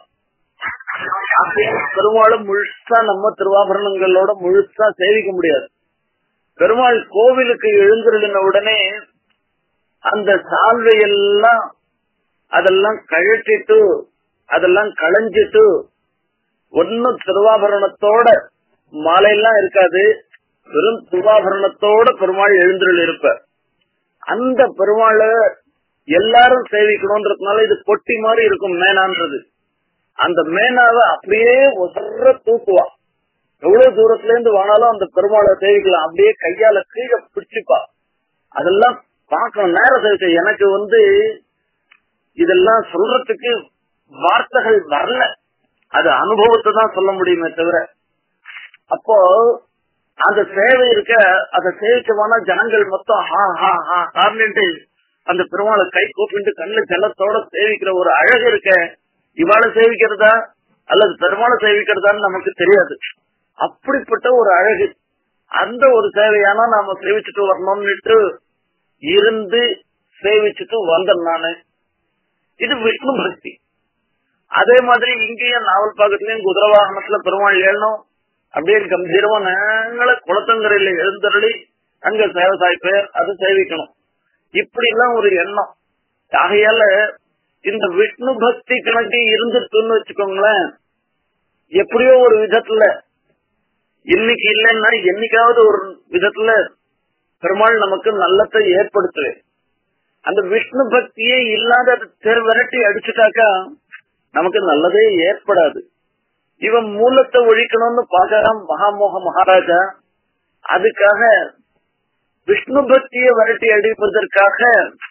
பெருமாளை முழுசா நம்ம திருவாபரணங்களோட முழுசா சேவிக்க முடியாது பெருமாள் கோவிலுக்கு எழுந்திருந்த உடனே அந்த சால்வையெல்லாம் அதெல்லாம் கழட்டிட்டு அதெல்லாம் களைஞ்சிட்டு ஒன்னும் திருவாபரணத்தோட மாலையெல்லாம் இருக்காது வெறும் திருவாபரணத்தோட பெருமாள் எழுந்திருள் இருப்பார் அந்த பெருமாளை எல்லாரும் சேவிக்கணும்ன்றதுனால இது பொட்டி மாதிரி இருக்கும் மேனான்றது அந்த மேனாவை அப்படியே ஒசர தூக்குவா எவ்வளவு தூரத்துல இருந்து வானாலும் அந்த பெருமாளை சேவிக்கலாம் அப்படியே கையால கீழே பிடிச்சுப்பா அதெல்லாம் பார்க்கணும் நேரம் சேவிக்க எனக்கு வந்து இதெல்லாம் சொல்றதுக்கு வார்த்தைகள் வரல அது அனுபவத்தை தான் சொல்ல முடியுமே தவிர அப்போ அந்த சேவை இருக்க அதை சேவிக்கமான ஜனங்கள் மொத்தம் ஹா ஹா ஹா ஹார்னிட்டு அந்த பெருமாளை கை கூப்பிட்டு கண்ணு ஜலத்தோட சேவிக்கிற ஒரு அழகு இருக்க இவாளை சேவிக்கிறதா அல்லது பெருமாளை சேவிக்கிறதான்னு நமக்கு தெரியாது அப்படிப்பட்ட ஒரு அழகு அந்த ஒரு சேவையானா நாம சேவிச்சுட்டு வரணும்னுட்டு இருந்து சேவிச்சுட்டு வந்தேன் நானு இது விஷ்ணு பக்தி அதே மாதிரி இங்கேயும் நாவல் பாக்கத்துலயும் குதிரை வாகனத்துல பெருமாள் ஏழணும் அப்படியே கம்பீரமா நாங்கள குளத்தங்கரையில எழுந்தருளி அங்க சேவை சாய்ப்பேர் அது சேவிக்கணும் இப்படி எல்லாம் ஒரு எண்ணம் ஆகையால இந்த விஷ்ணு பக்தி கணக்கு இருந்துட்டுன்னு வச்சுக்கோங்களேன் எப்படியோ ஒரு விதத்துல இன்னைக்கு இல்லைன்னா என்னைக்காவது ஒரு விதத்துல பெருமாள் நமக்கு நல்லத்தை ஏற்படுத்துவேன் அந்த விஷ்ணு பக்தியே இல்லாத தெரு விரட்டி அடிச்சுட்டாக்கா நமக்கு நல்லதே ஏற்படாது இவன் மூலத்தை ஒழிக்கணும்னு பாக்குறான் மகாமோக மகாராஜா அதுக்காக விஷ்ணு பக்தியை விரட்டி அடிப்பதற்காக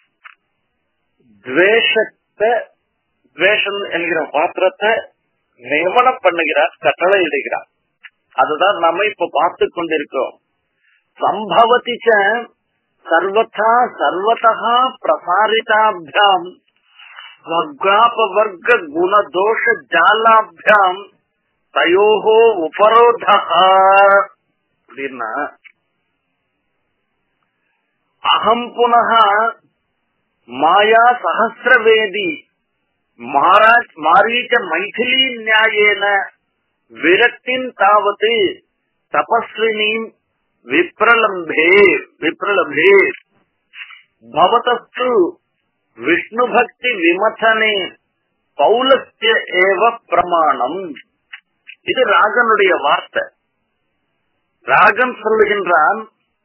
துவேஷத்தை துவேஷம் என்கிற பாத்திரத்தை நியமனம் பண்ணுகிறார் கட்டளை இடுகிறார் அதுதான் நாம இப்ப பார்த்து கொண்டிருக்கிறோம் சம்பவதி ச சர்வதா சர்வதா பிரசாரிதாபியாம் வர்காபவர்க குணதோஷ ஜாலாபியாம் தயோகோ உபரோத அப்படின்னா அகம் புனக மாயா சகசிரவேதி மாராஜ் மாரீச்ச மைथिली நியாயேன விரக்தின் தாவது தபஸ்வினீம் விப்ரலம்பே விப்ரலம்பே பவதஸ்து விஷ்ணு பக்தி விமதனே பௌலஸ்ய ஏவ பிரமாணம் இது ராகனுடைய வார்த்தை ராகன் சொல்லுகின்றான்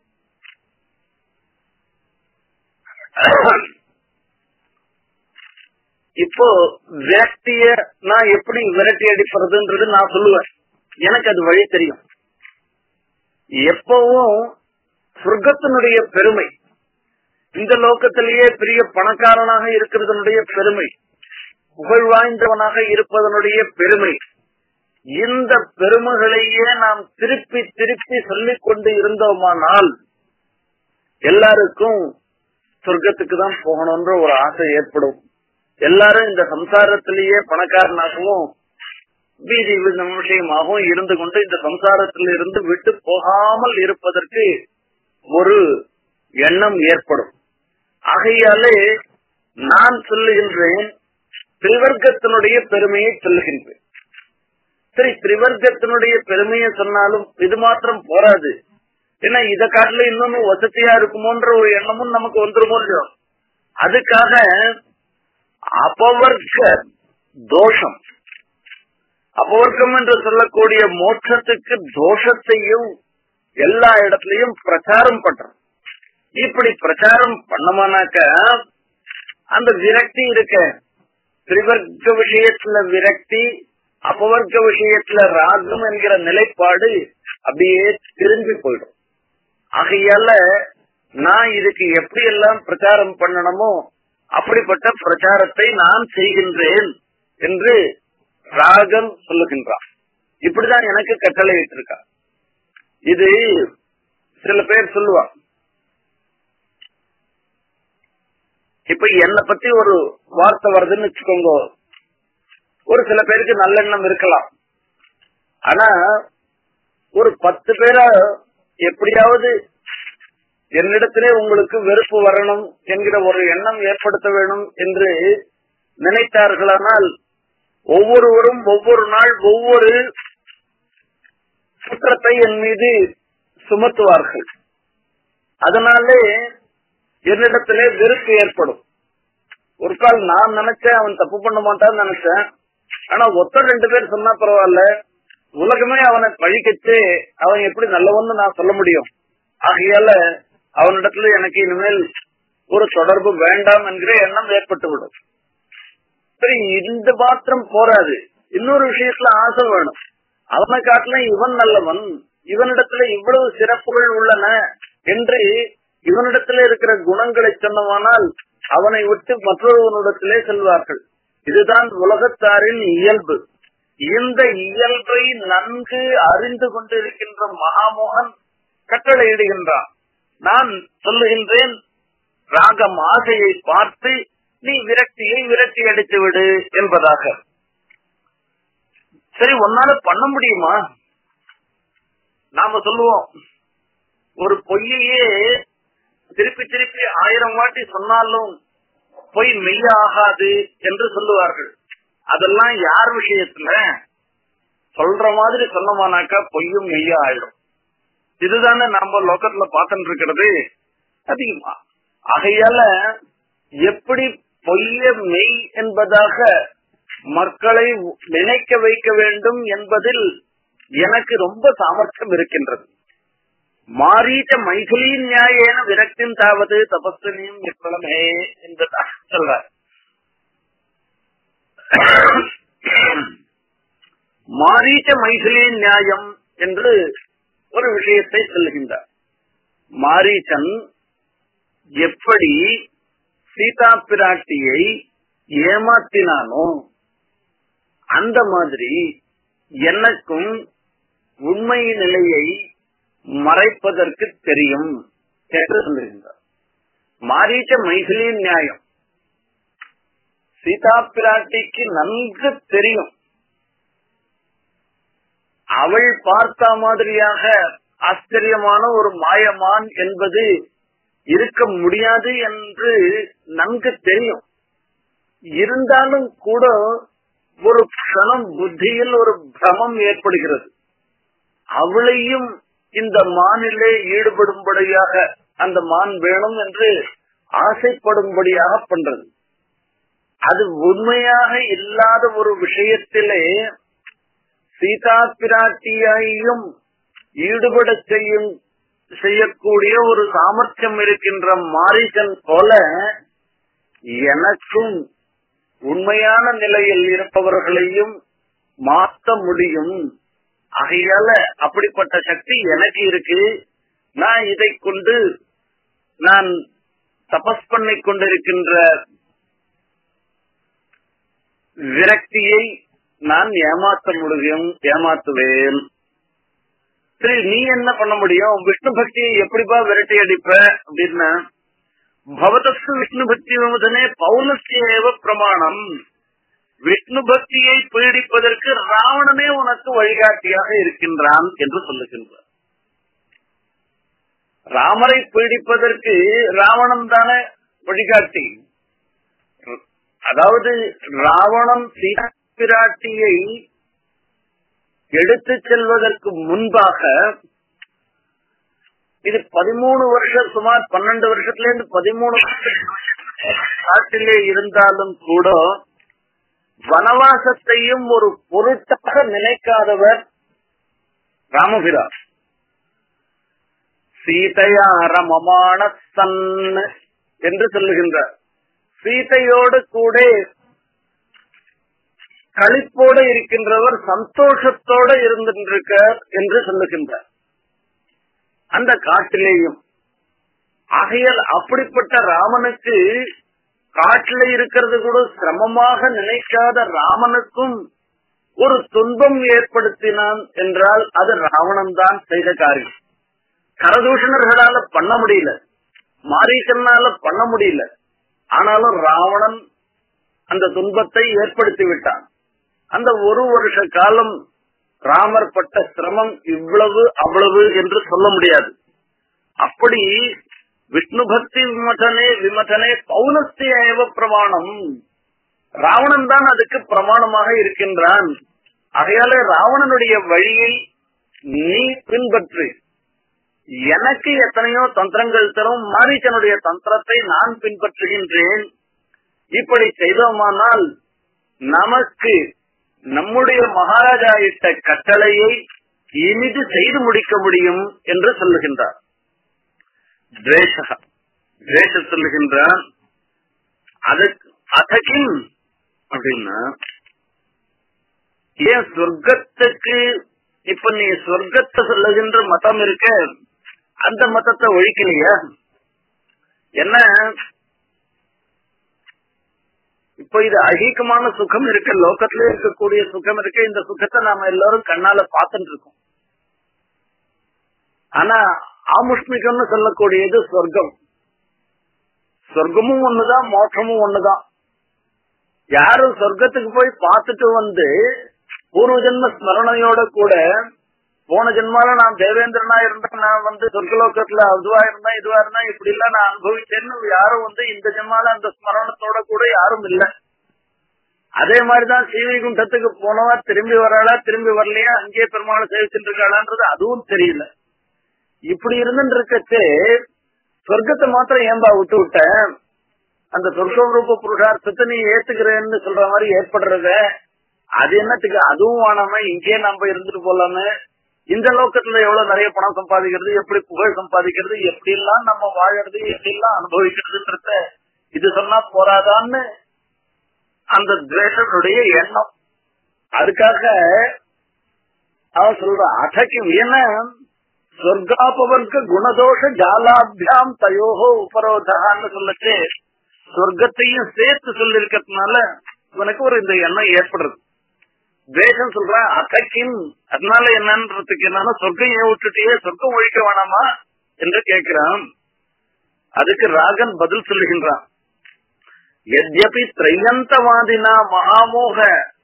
இப்போ விரக்திய நான் எப்படி விரட்டி அடிப்பதுன்றது நான் சொல்லுவேன் எனக்கு அது வழி தெரியும் எப்பவும் சொர்க்கத்தினுடைய பெருமை இந்த லோகத்திலேயே பெரிய பணக்காரனாக இருக்கிறதனுடைய பெருமை புகழ் வாய்ந்தவனாக இருப்பதனுடைய பெருமை இந்த பெருமைகளையே நாம் திருப்பி திருப்பி சொல்லிக் கொண்டு இருந்தோமானால் எல்லாருக்கும் சொர்க்கத்துக்கு தான் போகணும்ன்ற ஒரு ஆசை ஏற்படும் எல்லாரும் இந்த சம்சாரத்திலேயே பணக்காரனாகவும் வீதி விஷயமாகவும் இருந்து கொண்டு இந்த சம்சாரத்தில் இருந்து விட்டு போகாமல் இருப்பதற்கு ஒரு எண்ணம் ஏற்படும் ஆகையாலே நான் சொல்லுகின்றேன் திரிவர்க்கத்தினுடைய பெருமையை சொல்லுகின்றேன் சரி திரிவர்க்கத்தினுடைய பெருமையை சொன்னாலும் இது மாத்திரம் போராது ஏன்னா இதை காட்டில இன்னொன்னு வசதியா இருக்குமோன்ற ஒரு எண்ணமும் நமக்கு வந்துருமோ இல்லையோ அதுக்காக அபவர்க்க தோஷம் அபவர்க்கம் என்று சொல்லக்கூடிய மோட்சத்துக்கு தோஷத்தையும் எல்லா இடத்துலயும் பிரச்சாரம் பண்றோம் இப்படி பிரச்சாரம் பண்ணமானாக்க அந்த விரக்தி இருக்க திரிவர்க்க விஷயத்துல விரக்தி அபவர்க்க விஷயத்துல ராகம் என்கிற நிலைப்பாடு அப்படியே திரும்பி போயிடும் ஆகையால நான் இதுக்கு எப்படி எல்லாம் பிரச்சாரம் பண்ணணுமோ அப்படிப்பட்ட பிரச்சாரத்தை நான் செய்கின்றேன் என்று ராகம் சொல்லுகின்றான் இப்படிதான் எனக்கு கட்டளை இருக்கா இது சில பேர் சொல்லுவா இப்ப என்னை பத்தி ஒரு வார்த்தை வருதுன்னு வச்சுக்கோங்க ஒரு சில பேருக்கு நல்லெண்ணம் இருக்கலாம் ஆனா ஒரு பத்து பேரா எப்படியாவது என்னிடத்திலே உங்களுக்கு வெறுப்பு வரணும் என்கிற ஒரு எண்ணம் ஏற்படுத்த வேணும் என்று நினைத்தார்களானால் ஒவ்வொருவரும் ஒவ்வொரு நாள் ஒவ்வொரு குற்றத்தை என் மீது சுமத்துவார்கள் அதனாலே என்னிடத்திலே வெறுப்பு ஏற்படும் ஒரு கால் நான் நினைச்சேன் அவன் தப்பு பண்ண மாட்டான்னு நினைச்சேன் ஆனா ஒத்த ரெண்டு பேர் சொன்னா பரவாயில்ல உலகமே அவனை பழிக்கச்சு அவன் எப்படி நல்லவன்னு நான் சொல்ல முடியும் ஆகையால அவனிடத்துல எனக்கு இனிமேல் ஒரு தொடர்பு வேண்டாம் என்கிற எண்ணம் ஏற்பட்டுவிடும் சரி இந்த மாத்திரம் போராது இன்னொரு விஷயத்துல ஆசை வேணும் அவனை காட்டிலும் இவன் நல்லவன் இவனிடத்துல இவ்வளவு சிறப்புகள் உள்ளன என்று இவனிடத்துல இருக்கிற குணங்களை சொன்னவானால் அவனை விட்டு மற்றொருவனிடத்திலே செல்வார்கள் இதுதான் உலகத்தாரின் இயல்பு இந்த இயல்பை நன்கு அறிந்து கொண்டிருக்கின்ற மகாமோகன் கட்டளையிடுகின்றான் நான் சொல்லுகின்றேன் ராகம் ஆசையை பார்த்து நீ விரக்தியை விரட்டி அடித்து விடு என்பதாக சரி உன்னால பண்ண முடியுமா நாம சொல்லுவோம் ஒரு பொய்யையே திருப்பி திருப்பி ஆயிரம் வாட்டி சொன்னாலும் பொய் மெய்ய ஆகாது என்று சொல்லுவார்கள் அதெல்லாம் யார் விஷயத்துல சொல்ற மாதிரி சொன்னமானாக்கா பொய்யும் மெய்ய ஆயிடும் இதுதானே நாம லோக்கத்துல பார்த்துட்டு இருக்கிறது அதிகமா ஆகையால எப்படி பொய்ய மெய் என்பதாக மக்களை நினைக்க வைக்க வேண்டும் என்பதில் எனக்கு ரொம்ப சாமர்த்தியம் இருக்கின்றது மாரீச்ச மைதிலி நியாயேன விரக்தின் தாவது தபஸ்வினியும் விப்ரலமே என்றதாக சொல்ற மாரீச்ச மைதிலி நியாயம் என்று ஒரு விஷயத்தை சொல்லுகின்றார் மாரீச்சன் எப்படி சீதா பிராட்டியை ஏமாத்தினானோ அந்த மாதிரி எனக்கும் உண்மை நிலையை மறைப்பதற்கு தெரியும் என்று சொல்லுகின்றார் மாரீச்ச மைதிலி நியாயம் சீதா பிராட்டிக்கு நன்கு தெரியும் அவள் பார்த்த மாதிரியாக ஆச்சரியமான ஒரு மாயமான் என்பது இருக்க முடியாது என்று நன்கு தெரியும் இருந்தாலும் கூட ஒரு க்ஷணம் புத்தியில் ஒரு பிரமம் ஏற்படுகிறது அவளையும் இந்த மானிலே ஈடுபடும்படியாக அந்த மான் வேணும் என்று ஆசைப்படும்படியாக பண்றது அது உண்மையாக இல்லாத ஒரு விஷயத்திலே சீதா பிராட்டியையும் ஈடுபட செய்யும் செய்யக்கூடிய ஒரு சாமர்த்தியம் இருக்கின்ற மாரிசன் போல எனக்கும் உண்மையான நிலையில் இருப்பவர்களையும் மாற்ற முடியும் ஆகையால அப்படிப்பட்ட சக்தி எனக்கு இருக்கு நான் இதை கொண்டு நான் தபஸ் பண்ணி கொண்டிருக்கின்ற விரக்தியை நான் ஏமாற்ற முடியும் ஏமாத்துவேன் சரி நீ என்ன பண்ண முடியும் விஷ்ணு பக்தியை எப்படிப்பா விரட்டி அடிப்ப அப்படின்னா பவதஸ்து விஷ்ணு பக்தி விமுதனே பௌலஸ்யேவ பிரமாணம் விஷ்ணு பக்தியை பீடிப்பதற்கு ராவணனே உனக்கு வழிகாட்டியாக இருக்கின்றான் என்று சொல்லுகின்றார் ராமரை பீடிப்பதற்கு ராவணன் தானே வழிகாட்டி அதாவது ராவணன் சீதா பிராட்டியை எடுத்துச் செல்வதற்கு முன்பாக இது பதிமூணு வருஷம் சுமார் பன்னெண்டு வருஷத்துல இருந்து பதிமூணு நாட்டிலே இருந்தாலும் கூட வனவாசத்தையும் ஒரு பொருட்டாக நினைக்காதவர் ராமபிரான் சீதையா ரமமான சன் என்று சொல்லுகின்றார் சீதையோடு கூட களிப்போடு இருக்கின்றவர் சந்தோஷத்தோட இருந்திருக்கார் என்று சொல்லுகின்றார் அந்த காட்டிலேயும் ஆகையால் அப்படிப்பட்ட ராமனுக்கு காட்டில இருக்கிறது கூட சிரமமாக நினைக்காத ராமனுக்கும் ஒரு துன்பம் ஏற்படுத்தினான் என்றால் அது ராவணன் தான் செய்த காரியம் கரதூஷணர்களால பண்ண முடியல மாரீசனால பண்ண முடியல ஆனாலும் ராவணன் அந்த துன்பத்தை ஏற்படுத்தி விட்டான் அந்த ஒரு வருஷ காலம் ராமர் பட்ட சிரமம் இவ்வளவு அவ்வளவு என்று சொல்ல முடியாது அப்படி விஷ்ணு பக்தி விமதனே விமதனே பௌனஸ்திய ஏவ பிரமாணம் ராவணன் தான் அதுக்கு பிரமாணமாக இருக்கின்றான் ஆகையால ராவணனுடைய வழியை நீ பின்பற்று எனக்கு எத்தனையோ தந்திரங்கள் தரும் மாரீச்சனுடைய தந்திரத்தை நான் பின்பற்றுகின்றேன் இப்படி செய்தோமானால் நமக்கு நம்முடைய மகாராஜா இட்ட கட்டளையை இனிது செய்து முடிக்க முடியும் என்று சொல்லுகின்றார் துவேஷ துவேஷ சொல்லுகின்றான் அதுக்கு அதகின் அப்படின்னா ஏன் சொர்க்கத்துக்கு இப்ப நீ சொர்க்கத்தை சொல்லுகின்ற மதம் இருக்க அந்த மதத்தை ஒழிக்கலையா என்ன இப்ப இது அகீகமான சுகம் இருக்கு லோகத்திலே இருக்கக்கூடிய சுகம் இருக்கு இந்த சுகத்தை நாம எல்லாரும் கண்ணால பார்த்துட்டு இருக்கோம் ஆனா ஆமுஷ்மிகம்னு சொல்லக்கூடியது சொர்க்கம் சொர்க்கமும் ஒண்ணுதான் மோட்சமும் ஒண்ணுதான் யாரும் சொர்க்கத்துக்கு போய் பார்த்துட்டு வந்து பூர்வ ஜென்ம ஸ்மரணையோட கூட போன ஜென்மால நான் தேவேந்திரனா இருந்தேன் நான் வந்து சொர்க்கலோகத்துல அதுவா இருந்தா இதுவா இருந்தா இப்படி எல்லாம் நான் அனுபவிச்சேன்னு யாரும் வந்து இந்த ஜென்மால அந்த ஸ்மரணத்தோட கூட யாரும் இல்ல அதே மாதிரிதான் ஸ்ரீவைகுண்டத்துக்கு போனவா திரும்பி வராளா திரும்பி வரலையா அங்கேயே பெருமாளை சேவிச்சுட்டு இருக்காளான்றது அதுவும் தெரியல இப்படி இருந்துட்டு இருக்கச்சே சொர்க்கத்தை மாத்திரம் ஏன்பா விட்டு விட்ட அந்த சொர்க்க ரூப புருஷார்த்தத்தை நீ ஏத்துக்கிறேன்னு சொல்ற மாதிரி ஏற்படுறத அது என்னத்துக்கு அதுவும் வேணாம இங்கேயே நம்ம இருந்துட்டு போலாமே இந்த லோக்கத்துல எவ்வளவு நிறைய பணம் சம்பாதிக்கிறது எப்படி புகழ் சம்பாதிக்கிறது எப்படி எல்லாம் நம்ம வாழறது எப்படி எல்லாம் அனுபவிக்கிறதுன்றத இது சொன்னா போராதான்னு அந்த துவேஷனுடைய எண்ணம் அதுக்காக அவ சொல்ற அதக்கும் ஏன்னா சொர்க்காபவர்க்க குணதோஷ ஜாலாபியாம் தயோகோ உபரோதான்னு சொல்லச்சு சொர்க்கத்தையும் சேர்த்து சொல்லிருக்கிறதுனால இவனுக்கு ஒரு இந்த எண்ணம் ஏற்படுறது தேசம் சொல்ற அத்தக்கின் அதனால என்னன்றதுக்கு என்னன்னா சொர்க்கம் ஏன் விட்டுட்டியே சொர்க்கம் ஒழிக்க வேணாமா என்று கேட்கிறான் அதுக்கு ராகன் பதில் சொல்லுகின்றான் எத்யபி திரையந்தவாதினா மகாமோக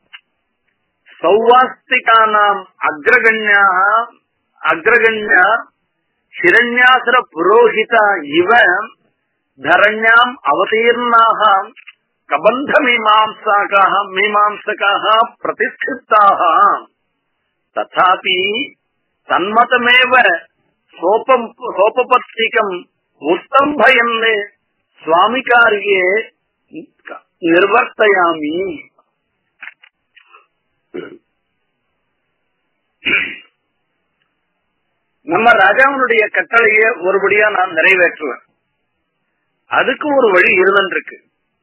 சௌவாஸ்திகானாம் அக்ரகண்யா அக்ரகண்யா ஹிரண்யாசுர புரோஹிதா இவ தரண்யாம் அவதீர்ணாக கபந்த மீமாம்சாக்காக மீமாம்சகாக பிரதிஷ்டித்தாः ததாபி தன்மதமேவ சோபம் சோபபத்திகம் உத்தம்பயன் சுவாமிகாரியே நிர்வர்த்தயாமி நம்ம ராஜாவினுடைய கட்டளைய ஒருபடியா நான் நிறைவேற்றுவேன் அதுக்கு ஒரு வழி இருந்திருக்கு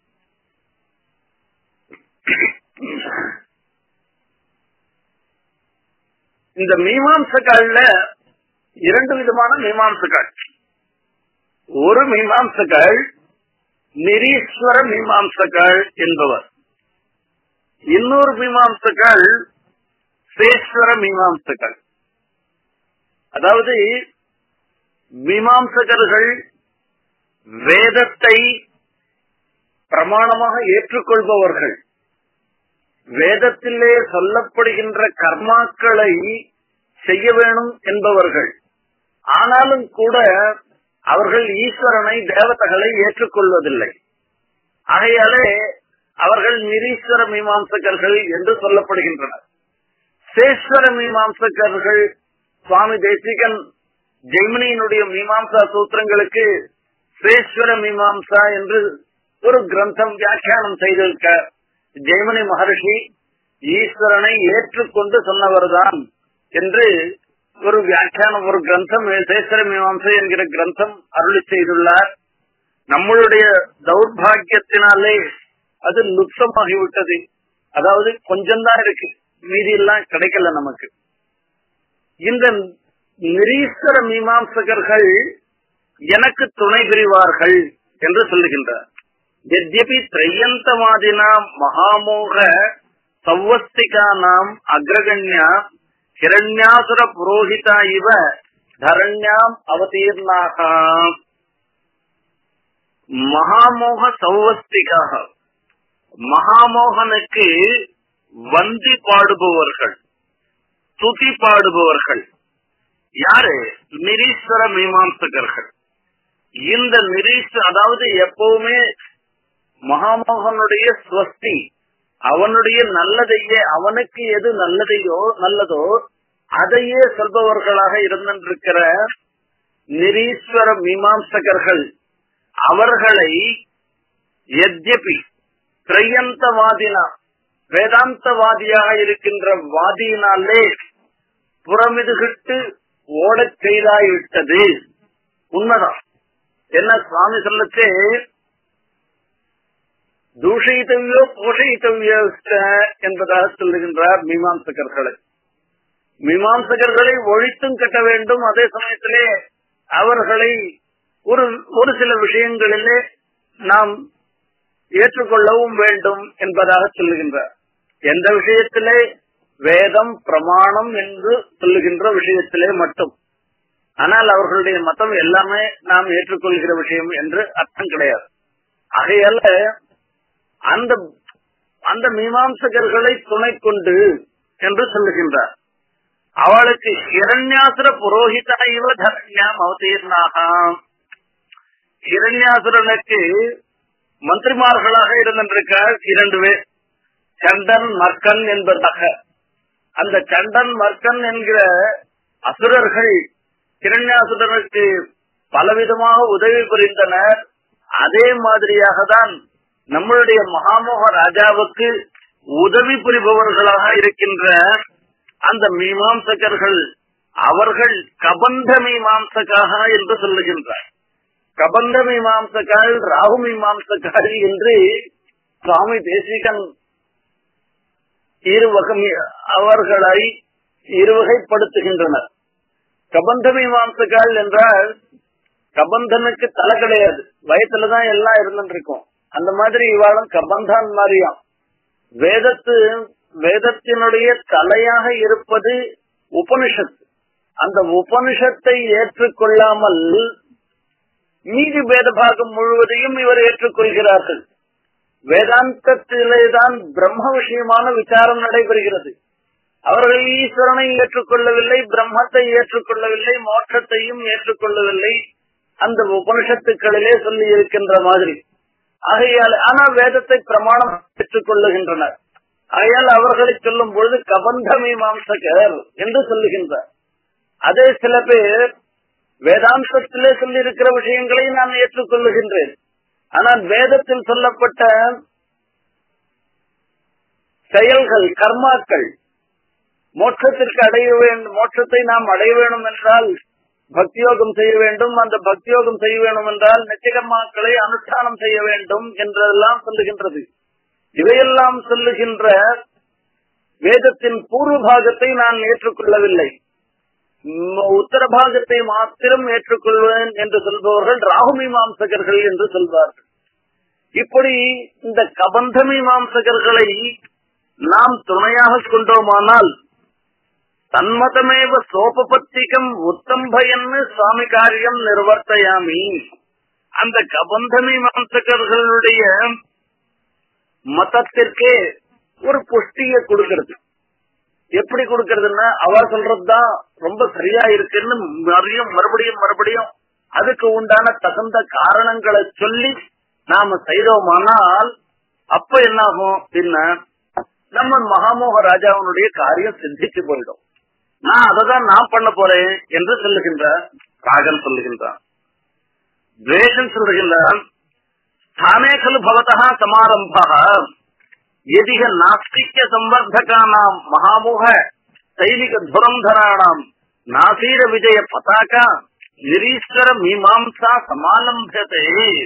இந்த மீமாம்சக்கால்ல இரண்டு விதமான மீமாம்சக்கால் ஒரு மீமாம்சக்கால் நிரீஸ்வர மீமாம்சக்கால் என்பவர் இன்னொரு மீமாம்சக்கால் சேஸ்வர மீமாம்சக்கால் அதாவது மீமாம்சகர்கள் வேதத்தை பிரமாணமாக ஏற்றுக்கொள்பவர்கள் வேதத்திலே சொல்லப்படுகின்ற கர்மாக்களை செய்ய வேணும் என்பவர்கள் ஆனாலும் கூட அவர்கள் ஈஸ்வரனை தேவதைகளை ஏற்றுக்கொள்வதில்லை ஆகையாலே அவர்கள் நிரீஸ்வர மீமாம்சகர்கள் என்று சொல்லப்படுகின்றனர் சேஸ்வர மீமாம்சகர்கள் சுவாமி தேசிகன் ஜெய்மினியினுடைய மீமாம்சா சூத்திரங்களுக்கு சேஸ்வர மீமாம்சா என்று ஒரு கிரந்தம் வியாக்கியானம் செய்திருக்க ஜெய்மனி மகர்ஷி ஈஸ்வரனை ஏற்றுக்கொண்டு சொன்னவர்தான் என்று ஒரு வியாக்கியானம் ஒரு கிரந்தம் சேஸ்வர மீமாம்சை என்கிற கிரந்தம் அருளி செய்துள்ளார் நம்மளுடைய தௌர்பாகியத்தினாலே அது லுப்தமாகிவிட்டது அதாவது கொஞ்சம்தான் இருக்கு மீதி எல்லாம் கிடைக்கல நமக்கு இந்த நிரீஸ்வர மீமாம்சகர்கள் எனக்கு துணை புரிவார்கள் என்று சொல்லுகின்றார் எத்யபி திரையந்தவாதினா மகாமோக சவ்வஸ்திகானாம் அக்ரகண்யா ஹிரண்யாசுர புரோஹிதா இவ தரண்யாம் அவதீர்ணாக மகாமோக சௌவஸ்திகாக மகாமோகனுக்கு வந்தி பாடுபவர்கள் துதி பாடுபவர்கள் யாரு நிரீஸ்வர மீமாம்சகர்கள் இந்த நிரீஸ் அதாவது எப்பவுமே மகாமோகனுடைய ஸ்வஸ்தி அவனுடைய நல்லதையே அவனுக்கு எது நல்லதையோ நல்லதோ அதையே சொல்பவர்களாக இருந்திருக்கிற நிரீஸ்வர மீமாம்சகர்கள் அவர்களை எத்யபி திரையந்தவாதினா வேதாந்தவாதியாக இருக்கின்ற வாதியினாலே புறமிதுகிட்டு ஓடச் செய்தாயிட்டது உண்மைதான் என்ன சுவாமி சொல்லச்சே தூஷயித்தவியோ போஷயித்தவியோ என்பதாக சொல்லுகின்றார் மீமாம்சகர்களை மீமாம்சகர்களை ஒழித்தும் கட்ட வேண்டும் அதே சமயத்திலே அவர்களை ஒரு ஒரு சில விஷயங்களிலே நாம் ஏற்றுக்கொள்ளவும் வேண்டும் என்பதாக சொல்லுகின்றார் எந்த விஷயத்திலே வேதம் பிரமாணம் என்று சொல்லுகின்ற விஷயத்திலே மட்டும் ஆனால் அவர்களுடைய மதம் எல்லாமே நாம் ஏற்றுக்கொள்கிற விஷயம் என்று அர்த்தம் கிடையாது ஆகையால அந்த அந்த மீமாம்சகர்களை துணை கொண்டு என்று சொல்லுகின்றார் அவளுக்கு இரண்யாசுர புரோஹிதா இவ தரண்யாம் அவதீர்ணாக இரண்யாசுரனுக்கு மந்திரிமார்களாக இருந்திருக்கிறார் இரண்டு பேர் சண்டன் மர்க்கன் என்பதாக அந்த சண்டன் மர்க்கன் என்கிற அசுரர்கள் கிரண்யாசுரனுக்கு பலவிதமாக உதவி புரிந்தனர் அதே மாதிரியாக தான் நம்மளுடைய மகாமோக ராஜாவுக்கு உதவி புரிபவர்களாக இருக்கின்ற அந்த மீமாம்சகர்கள் அவர்கள் கபந்த மீமாம்சகாக என்று சொல்லுகின்றார் கபந்த மீமாம்சகால் ராகு மீமாம்சகால் என்று சுவாமி தேசிகன் இரு வகம் அவர்களை இருவகைப்படுத்துகின்றனர் கபந்த மீமாம்சகால் என்றால் கபந்தனுக்கு தலை கிடையாது வயசுலதான் எல்லாம் இருந்துட்டு இருக்கும் அந்த மாதிரி இவாளும் கபந்தான் மாதிரியாம் வேதத்து வேதத்தினுடைய தலையாக இருப்பது உபனிஷத் அந்த உபனிஷத்தை ஏற்றுக்கொள்ளாமல் மீதி வேத பாகம் முழுவதையும் இவர் ஏற்றுக்கொள்கிறார்கள் வேதாந்தத்திலேதான் பிரம்ம விஷயமான விசாரம் நடைபெறுகிறது அவர்கள் ஈஸ்வரனை ஏற்றுக்கொள்ளவில்லை பிரம்மத்தை ஏற்றுக்கொள்ளவில்லை மோட்சத்தையும் ஏற்றுக்கொள்ளவில்லை அந்த உபனிஷத்துக்களிலே சொல்லி இருக்கின்ற மாதிரி ஆகையால் ஆனா வேதத்தை பிரமாணம் ஏற்றுக்கொள்ளுகின்றனர் ஆகையால் அவர்களை சொல்லும் பொழுது கபந்த மீமாம்சகர் என்று சொல்லுகின்றார் அதே சில பேர் வேதாந்தத்திலே சொல்லி இருக்கிற விஷயங்களை நான் ஏற்றுக்கொள்ளுகின்றேன் ஆனால் வேதத்தில் சொல்லப்பட்ட செயல்கள் கர்மாக்கள் மோட்சத்திற்கு அடைய வேண்டும் மோட்சத்தை நாம் அடைய வேண்டும் என்றால் பக்தியோகம் செய்ய வேண்டும் அந்த பக்தியோகம் செய்ய வேண்டும் என்றால் நிச்சயகர்மாக்களை அனுஷ்டானம் செய்ய வேண்டும் என்றெல்லாம் சொல்லுகின்றது இவையெல்லாம் சொல்லுகின்ற வேதத்தின் பூர்வ பாகத்தை நான் ஏற்றுக்கொள்ளவில்லை உத்தர பாகத்தை மாத்திரம் ஏற்றுக்கொள்வேன் என்று சொல்பவர்கள் ராகுமி மாம்சகர்கள் என்று சொல்வார்கள் இப்படி இந்த கபந்த மீமாம்சகர்களை நாம் துணையாக கொண்டோமானால் தன்மதமேவ சோபபத்திகம் உத்தம்பயன்னு சுவாமி காரியம் நிர்வர்த்தையாமி அந்த கபந்த மீமாம்சகர்களுடைய மதத்திற்கே ஒரு புஷ்டியை கொடுக்கிறது எப்படி கொடுக்கறதுன்னா அவ சொல்றதுதான் ரொம்ப சரியா இருக்குன்னு மறுபடியும் மறுபடியும் மறுபடியும் அதுக்கு உண்டான தகுந்த காரணங்களை சொல்லி நாம செய்தோமானால் அப்ப என்ன ஆகும் பின்ன நம்ம மகாமோக ராஜாவினுடைய காரியம் சிந்திச்சு போயிடும் நான் அததான் நான் பண்ண போறேன் என்று சொல்லுகின்றார் ராகன் சொல்லுகின்றான் துவேஷன் சொல்லுகின்றான் ஸ்தானே கலு பவதா சமாரம்பா எதிக நாஸ்திக்ய சம்பர்தகானாம் மகாமோக சைனிக துரந்தராணாம் நாசீர விஜய பதாகா நிரீஸ்வர மீமாம்சா சமாலம்பதே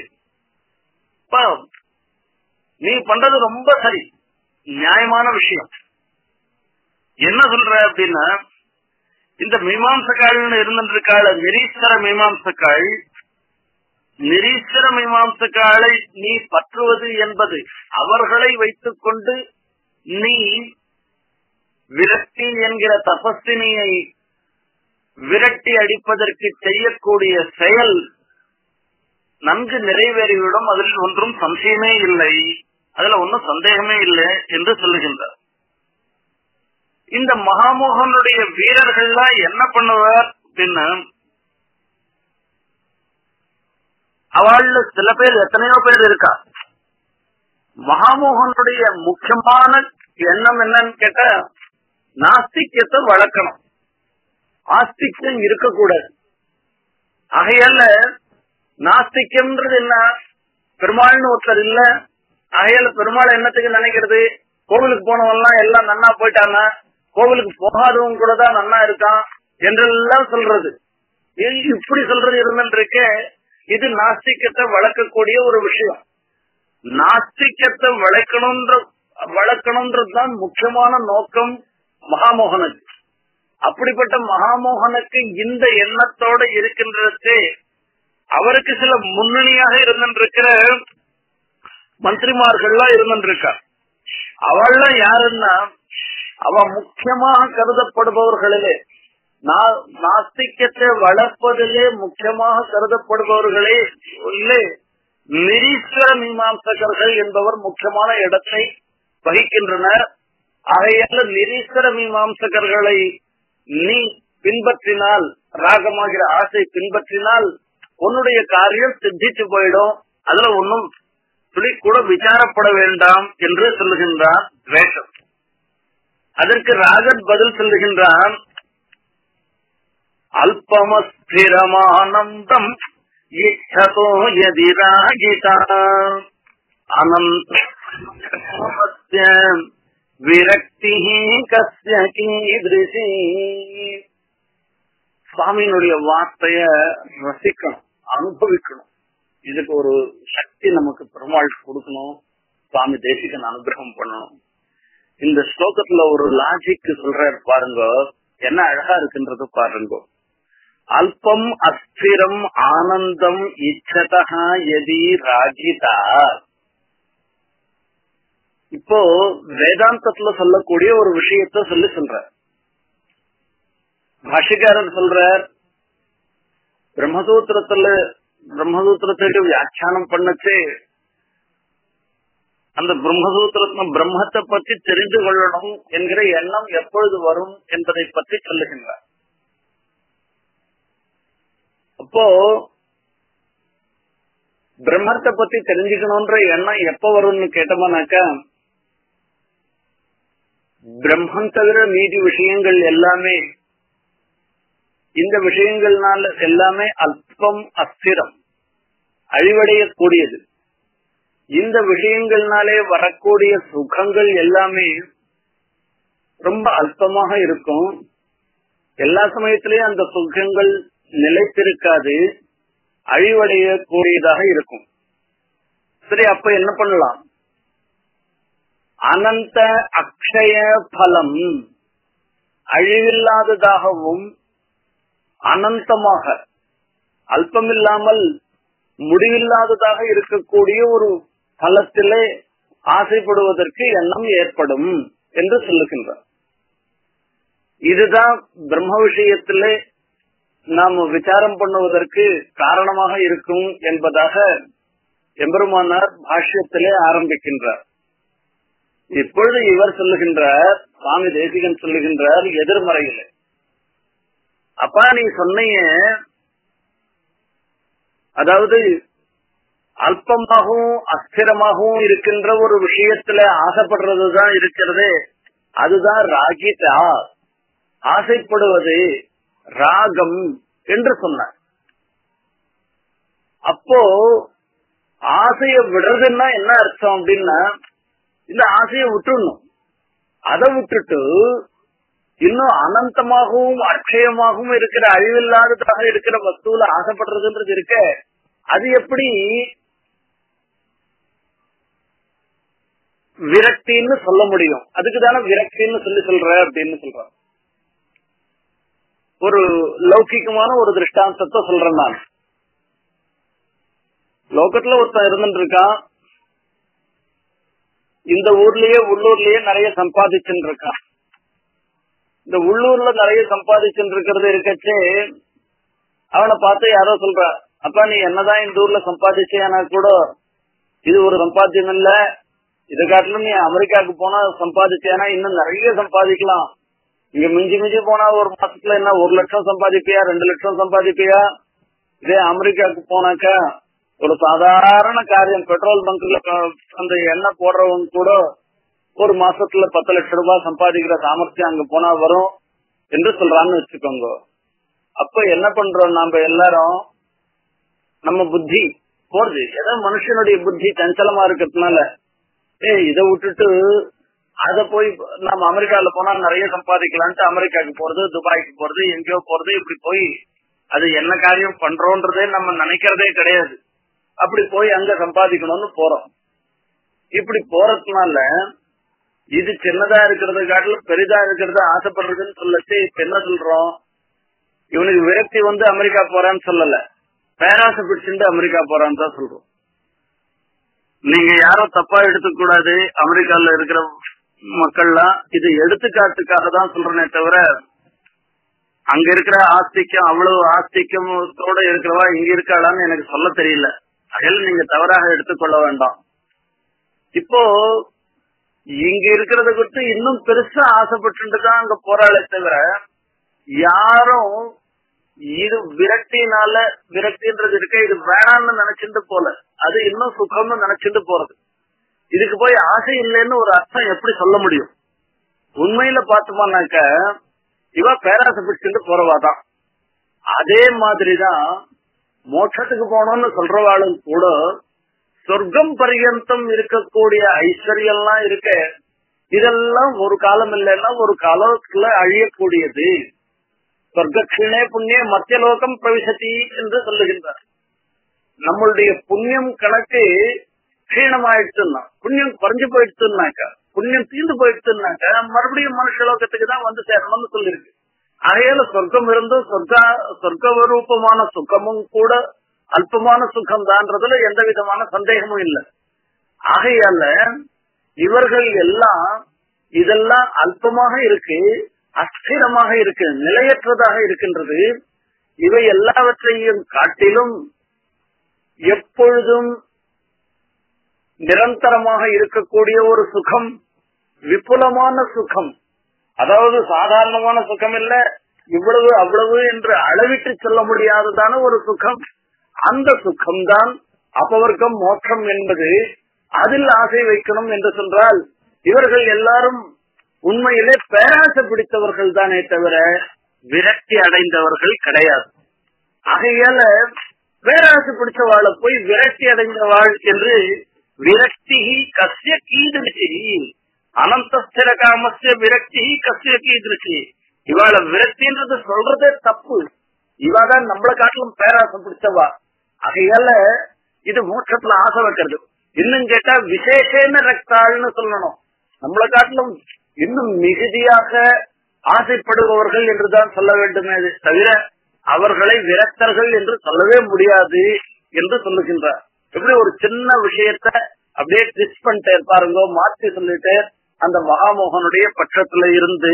நீ பண்றது ரொம்ப சரி நியாயமான விஷயம் என்ன சொல்ற அப்படின்னா இந்த மீமாம்சக்காள்னு இருந்திருக்காள் நிரீஸ்வர மீமாம்சக்காள் நிரீஸ்வர மீமாம்சக்காளை நீ பற்றுவது என்பது அவர்களை வைத்துக் கொண்டு நீ விரக்தி என்கிற தபஸ்தினியை விரட்டி அடிப்பதற்கு செய்யக்கூடிய செயல் நன்கு நிறைவேறிவிடும் அதில் ஒன்றும் சம்சயமே இல்லை அதுல ஒன்றும் சந்தேகமே இல்லை என்று சொல்லுகின்றார் இந்த மகாமோகனுடைய வீரர்கள்லாம் என்ன பண்ணுவார் அப்படின்னு அவள்ல சில பேர் எத்தனையோ பேர் இருக்கா மகாமோகனுடைய முக்கியமான எண்ணம் என்னன்னு கேட்டா நாஸ்திகத்தை வளர்க்கணும் ஆஸ்திக்கம் இருக்கக்கூடாது ஆகையால நாஸ்திக்கம்ன்றது என்ன பெருமாள்னு ஒருத்தர் இல்ல ஆகையால பெருமாள் என்னத்துக்கு நினைக்கிறது கோவிலுக்கு போனவன்லாம் எல்லாம் நன்னா போயிட்டாங்க கோவிலுக்கு போகாதவங்க கூட தான் நன்னா இருக்கான் என்றெல்லாம் சொல்றது இப்படி சொல்றது இருந்துருக்கு இது நாஸ்திகத்தை வளர்க்கக்கூடிய ஒரு விஷயம் நாஸ்திகத்தை வளர்க்கணும்ன்ற வளர்க்கணும்ன்றதுதான் முக்கியமான நோக்கம் மகாமோகனுக்கு அப்படிப்பட்ட மகாமோகனுக்கு இந்த எண்ணத்தோட இருக்கின்றது அவருக்கு சில முன்னணியாக இருந்திருக்கிற மந்திரிமார்கள்லாம் இருந்திருக்கா அவள்லாம் யாருன்னா அவ முக்கியமாக கருதப்படுபவர்களிலே நாஸ்திகத்தை வளர்ப்பதிலே முக்கியமாக கருதப்படுபவர்களே இல்லை நிரீஸ்வர மீமாம்சகர்கள் என்பவர் முக்கியமான இடத்தை வகிக்கின்றனர் ஆகையால நிரீஸ்வர மீமாம்சகர்களை நீ பின்பற்றினால் ராகமாகிற ஆசை பின்பற்றினால் உன்னுடைய காரியம் சித்திச்சு போயிடும் அதுல ஒன்னும் துளி கூட விசாரப்பட வேண்டாம் என்று சொல்லுகின்றான் துவேஷம் அதற்கு ராகத் பதில் சொல்லுகின்றான் அல்பமஸ்திரமானந்தம் இச்சதோ யதி ராகிதா அனந்த விரக்தி கஸ்ய கீதிருஷி சுவாமியினுடைய வார்த்தைய ரசிக்கணும் அனுபவிக்கணும் இதுக்கு ஒரு சக்தி நமக்கு பெருமாள் கொடுக்கணும் சுவாமி தேசிகன் அனுகிரகம் பண்ணணும் இந்த ஸ்லோகத்துல ஒரு லாஜிக் சொல்றாரு பாருங்க என்ன அழகா இருக்குன்றது பாருங்க அல்பம் அஸ்திரம் ஆனந்தம் இச்சதா எதி ராகிதா இப்போ வேதாந்தத்துல சொல்லக்கூடிய ஒரு விஷயத்த சொல்லி சொல்ற பாஷிகாரர் சொல்றார் பிரம்மசூத்திரத்துல பிரம்மசூத்திரத்துக்கு வியாக்கியானம் பண்ணச்சு அந்த பிரம்மசூத்திரத்தின் பிரம்மத்தை பற்றி தெரிந்து கொள்ளணும் என்கிற எண்ணம் எப்பொழுது வரும் என்பதை பற்றி சொல்லுகின்றார் அப்போ பிரம்மத்தை பத்தி தெரிஞ்சுக்கணும்ன்ற எண்ணம் எப்ப வரும்னு கேட்டோம்னாக்கா பிரம்மம் தவிர மீதி விஷயங்கள் எல்லாமே இந்த விஷயங்கள்னால எல்லாமே அல்பம் அஸ்திரம் அழிவடையக்கூடியது இந்த விஷயங்கள்னாலே வரக்கூடிய சுகங்கள் எல்லாமே ரொம்ப அல்பமாக இருக்கும் எல்லா சமயத்திலையும் அந்த சுகங்கள் நிலைத்திருக்காது அழிவடைய கூடியதாக இருக்கும் சரி அப்ப என்ன பண்ணலாம் அனந்த அக்ஷய பலம் அழிவில்லாததாகவும் அனந்தமாக அல்பமில்லாமல் முடிவில்லாததாக இருக்கக்கூடிய ஒரு பலத்திலே ஆசைப்படுவதற்கு எண்ணம் ஏற்படும் என்று சொல்லுகின்றார் இதுதான் பிரம்ம விஷயத்திலே நாம் விசாரம் பண்ணுவதற்கு காரணமாக இருக்கும் என்பதாக எம்பெருமானார் பாஷ்யத்திலே ஆரம்பிக்கின்றார் இப்பொழுது இவர் சொல்லுகின்றார் சுவாமி தேசிகன் சொல்லுகின்றார் எதிர்மறையில அப்பா நீ சொன்னைய அதாவது அல்பமாகவும் அஸ்திரமாகவும் இருக்கின்ற ஒரு விஷயத்துல ஆசைப்படுறதுதான் இருக்கிறது அதுதான் ராகிதா ஆசைப்படுவது ராகம் என்று சொன்னார் அப்போ ஆசைய விடுறதுன்னா என்ன அர்த்தம் அப்படின்னா இந்த ஆசைய விட்டுடணும் அதை விட்டுட்டு இன்னும் அனந்தமாகவும் அக்ஷயமாகவும் இருக்கிற அழிவில்லாததாக இருக்கிற வஸ்துவில ஆசைப்படுறதுன்றது இருக்க அது எப்படி விரக்தின்னு சொல்ல முடியும் அதுக்கு தானே விரக்தின்னு சொல்லி சொல்ற அப்படின்னு சொல்றான் ஒரு லௌகிகமான ஒரு திருஷ்டாந்தத்தை சொல்றேன் நான் லோகத்துல ஒருத்தன் இருந்துட்டு இருக்கான் இந்த ஊர்லயே உள்ளூர்லயே நிறைய சம்பாதிச்சுட்டு இருக்கான் இந்த உள்ளூர்ல நிறைய சம்பாதிச்சுட்டு இருக்கிறது இருக்கச்சே அவனை பார்த்து யாரோ சொல்ற அப்பா நீ என்னதான் இந்த ஊர்ல சம்பாதிச்சேனா கூட இது ஒரு சம்பாத்தியம் இல்ல இதை காட்டிலும் நீ அமெரிக்காவுக்கு போனா சம்பாதிச்சேனா இன்னும் நிறைய சம்பாதிக்கலாம் இங்க மிஞ்சி மிஞ்சி போனா ஒரு மாசத்துல என்ன ஒரு லட்சம் சம்பாதிப்பியா ரெண்டு லட்சம் சம்பாதிப்பியா இதே அமெரிக்காவுக்கு போனாக்கா ஒரு சாதாரண காரியம் பெட்ரோல் பங்க்ல அந்த எண்ணெய் போடுறவங்க கூட ஒரு மாசத்துல பத்து லட்சம் ரூபாய் சம்பாதிக்கிற சாமர்த்தியம் அங்க போனா வரும் என்று சொல்றான்னு வச்சுக்கோங்க அப்ப என்ன பண்றோம் நாம எல்லாரும் நம்ம புத்தி போறது ஏதோ மனுஷனுடைய புத்தி சஞ்சலமா இருக்கிறதுனால ஏ இதை விட்டுட்டு அத போய் நம்ம அமெரிக்கால போனா நிறைய சம்பாதிக்கலான்ட்டு அமெரிக்காவுக்கு போறது துபாய்க்கு போறது எங்கேயோ போறது இப்படி போய் அது என்ன காரியம் பண்றோன்றதே நம்ம நினைக்கிறதே கிடையாது அப்படி போய் அங்க சம்பாதிக்கணும்னு போறோம் இப்படி போறதுனால இது சின்னதா இருக்கிறத காட்டிலும் பெரிதா இருக்கிறத ஆசைப்படுறதுன்னு சொல்லச்சு இப்ப என்ன சொல்றோம் இவனுக்கு விரக்தி வந்து அமெரிக்கா போறான்னு சொல்லல பேராசை பிடிச்சிட்டு அமெரிக்கா போறான்னு தான் சொல்றோம் நீங்க யாரும் தப்பா எடுத்துக்க கூடாது அமெரிக்கால இருக்கிற மக்கள்லாம் இது எடுத்துக்காட்டுக்காக தான் சொல்றேனே தவிர அங்க இருக்கிற ஆஸ்திக்கம் அவ்வளவு ஆஸ்திக்கத்தோட இருக்கிறவா இங்க இருக்காளான்னு எனக்கு சொல்ல தெரியல அதில் நீங்க தவறாக எடுத்துக்கொள்ள வேண்டாம் இப்போ இங்க இருக்கிறத குறித்து இன்னும் பெருசா ஆசைப்பட்டு தான் அங்க போராளே தவிர யாரும் இது விரக்தினால விரக்தின்றது இருக்க இது வேணாம்னு நினைச்சிட்டு போல அது இன்னும் சுகம்னு நினைச்சிட்டு போறது இதுக்கு போய் ஆசை இல்லைன்னு ஒரு அர்த்தம் எப்படி சொல்ல முடியும் உண்மையில பாத்துமானாக்க இவ பேராசை பிடிச்சிட்டு போறவாதான் அதே மாதிரிதான் மோட்சத்துக்கு போனோம்னு சொல்றவாளும் கூட சொர்க்கம் பரியந்தம் இருக்கக்கூடிய ஐஸ்வர்யம்லாம் இருக்க இதெல்லாம் ஒரு காலம் இல்லைன்னா ஒரு காலத்துல அழியக்கூடியது சொர்க்கக்ஷிணே புண்ணிய மத்தியலோகம் பிரவிசதி என்று சொல்லுகின்றார் நம்மளுடைய புண்ணியம் கணக்கு க்ஷீணமாயிடுச்சுன்னா புண்ணியம் குறைஞ்சு போயிடுச்சுன்னாக்கா புண்ணியம் தீர்ந்து போயிடுச்சுன்னாக்கா மறுபடியும் மனுஷலோகத்துக்கு தான் வந்து சேரணும்னு சொல்லிருக்கு ஆகையால சொர்க்கம் இருந்தும் சொர்க்க சொர்க்க ரூபமான சுகமும் கூட அல்பமான சுகம் தான்றதுல எந்த விதமான சந்தேகமும் இல்லை ஆகையால இவர்கள் எல்லாம் இதெல்லாம் அல்பமாக இருக்கு அஸ்திரமாக இருக்கு நிலையற்றதாக இருக்கின்றது இவை எல்லாவற்றையும் காட்டிலும் எப்பொழுதும் நிரந்தரமாக இருக்கக்கூடிய ஒரு சுகம் விபுலமான சுகம் அதாவது சாதாரணமான சுகம் இல்ல இவ்வளவு அவ்வளவு என்று அளவிட்டு சொல்ல முடியாததான ஒரு சுகம் அந்த சுகம்தான் அபவர்க்கம் மோட்சம் என்பது அதில் ஆசை வைக்கணும் என்று சொன்னால் இவர்கள் எல்லாரும் உண்மையிலே பேராசை பிடித்தவர்கள் தானே தவிர விரக்தி அடைந்தவர்கள் கிடையாது ஆகையால பேராசை பிடிச்சவாளை போய் விரக்தி அடைந்தவாள் என்று விரக்தி கசிய கீதிருச்சி அனந்தஸ்திர காமஸ்ய விரக்தி கசிய கீதிருச்சி இவாள விரக்தின்றது சொல்றதே தப்பு இவாதான் நம்மளை காட்டிலும் பேராசை பிடிச்சவா ஆகையால இது மோட்சத்துல ஆசை வைக்கிறது இன்னும் கேட்டா விசேஷன ரக்தாள்னு சொல்லணும் நம்மளை காட்டிலும் இன்னும் மிகுதியாக ஆசைப்படுபவர்கள் என்றுதான் சொல்ல வேண்டுமே தவிர அவர்களை விரக்தர்கள் என்று சொல்லவே முடியாது என்று சொல்லுகின்றார் எப்படி ஒரு சின்ன விஷயத்த அப்படியே ட்விஸ்ட் பண்ணிட்டே பாருங்க மாற்றி சொல்லிட்டு அந்த மகாமோகனுடைய பட்சத்துல இருந்து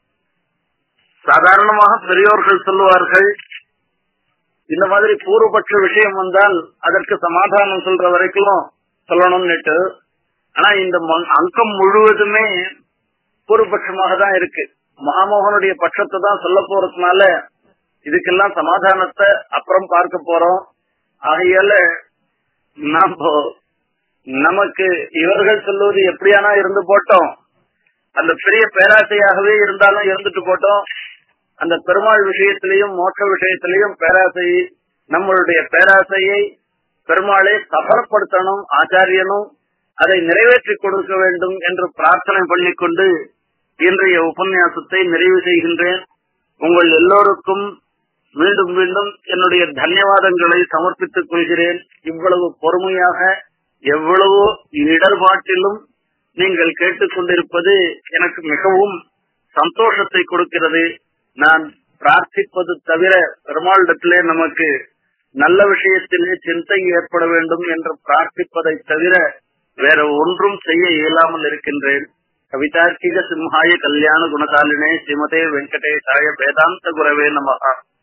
சாதாரணமாக பெரியோர்கள் சொல்லுவார்கள் இந்த மாதிரி பூர்வபட்ச விஷயம் வந்தால் அதற்கு சமாதானம் சொல்ற வரைக்கும் சொல்லணும்னுட்டு ஆனா இந்த அங்கம் முழுவதுமே பூர்வபட்சமாக தான் இருக்கு மகாமோகனுடைய பட்சத்தை தான் சொல்ல போறதுனால இதுக்கெல்லாம் சமாதானத்தை அப்புறம் பார்க்க போறோம் ஆகையால நாம் நமக்கு இவர்கள் சொல்லுவது எப்படியானா இருந்து போட்டோம் அந்த பெரிய பேராசையாகவே இருந்தாலும் இருந்துட்டு போட்டோம் அந்த பெருமாள் விஷயத்திலையும் மோட்ச விஷயத்திலையும் பேராசை நம்மளுடைய பேராசையை பெருமாளை சபலப்படுத்தணும் ஆச்சாரியனும் அதை நிறைவேற்றி கொடுக்க வேண்டும் என்று பிரார்த்தனை பண்ணிக்கொண்டு இன்றைய உபன்யாசத்தை நிறைவு செய்கின்றேன் உங்கள் எல்லோருக்கும் மீண்டும் மீண்டும் என்னுடைய தன்யவாதங்களை சமர்ப்பித்துக் கொள்கிறேன் இவ்வளவு பொறுமையாக எவ்வளவு இடர்பாட்டிலும் நீங்கள் கேட்டுக்கொண்டிருப்பது எனக்கு மிகவும் சந்தோஷத்தை கொடுக்கிறது நான் பிரார்த்திப்பது தவிர பெருமாளிடத்திலே நமக்கு நல்ல விஷயத்திலே சிந்தை ஏற்பட வேண்டும் என்று பிரார்த்திப்பதை தவிர வேற ஒன்றும் செய்ய இயலாமல் இருக்கின்றேன் கவிதார்க்கிக சிம்ஹாய கல்யாண குணசாலினே ஸ்ரீமதே வெங்கடேசாய வேதாந்த குரவே நமகா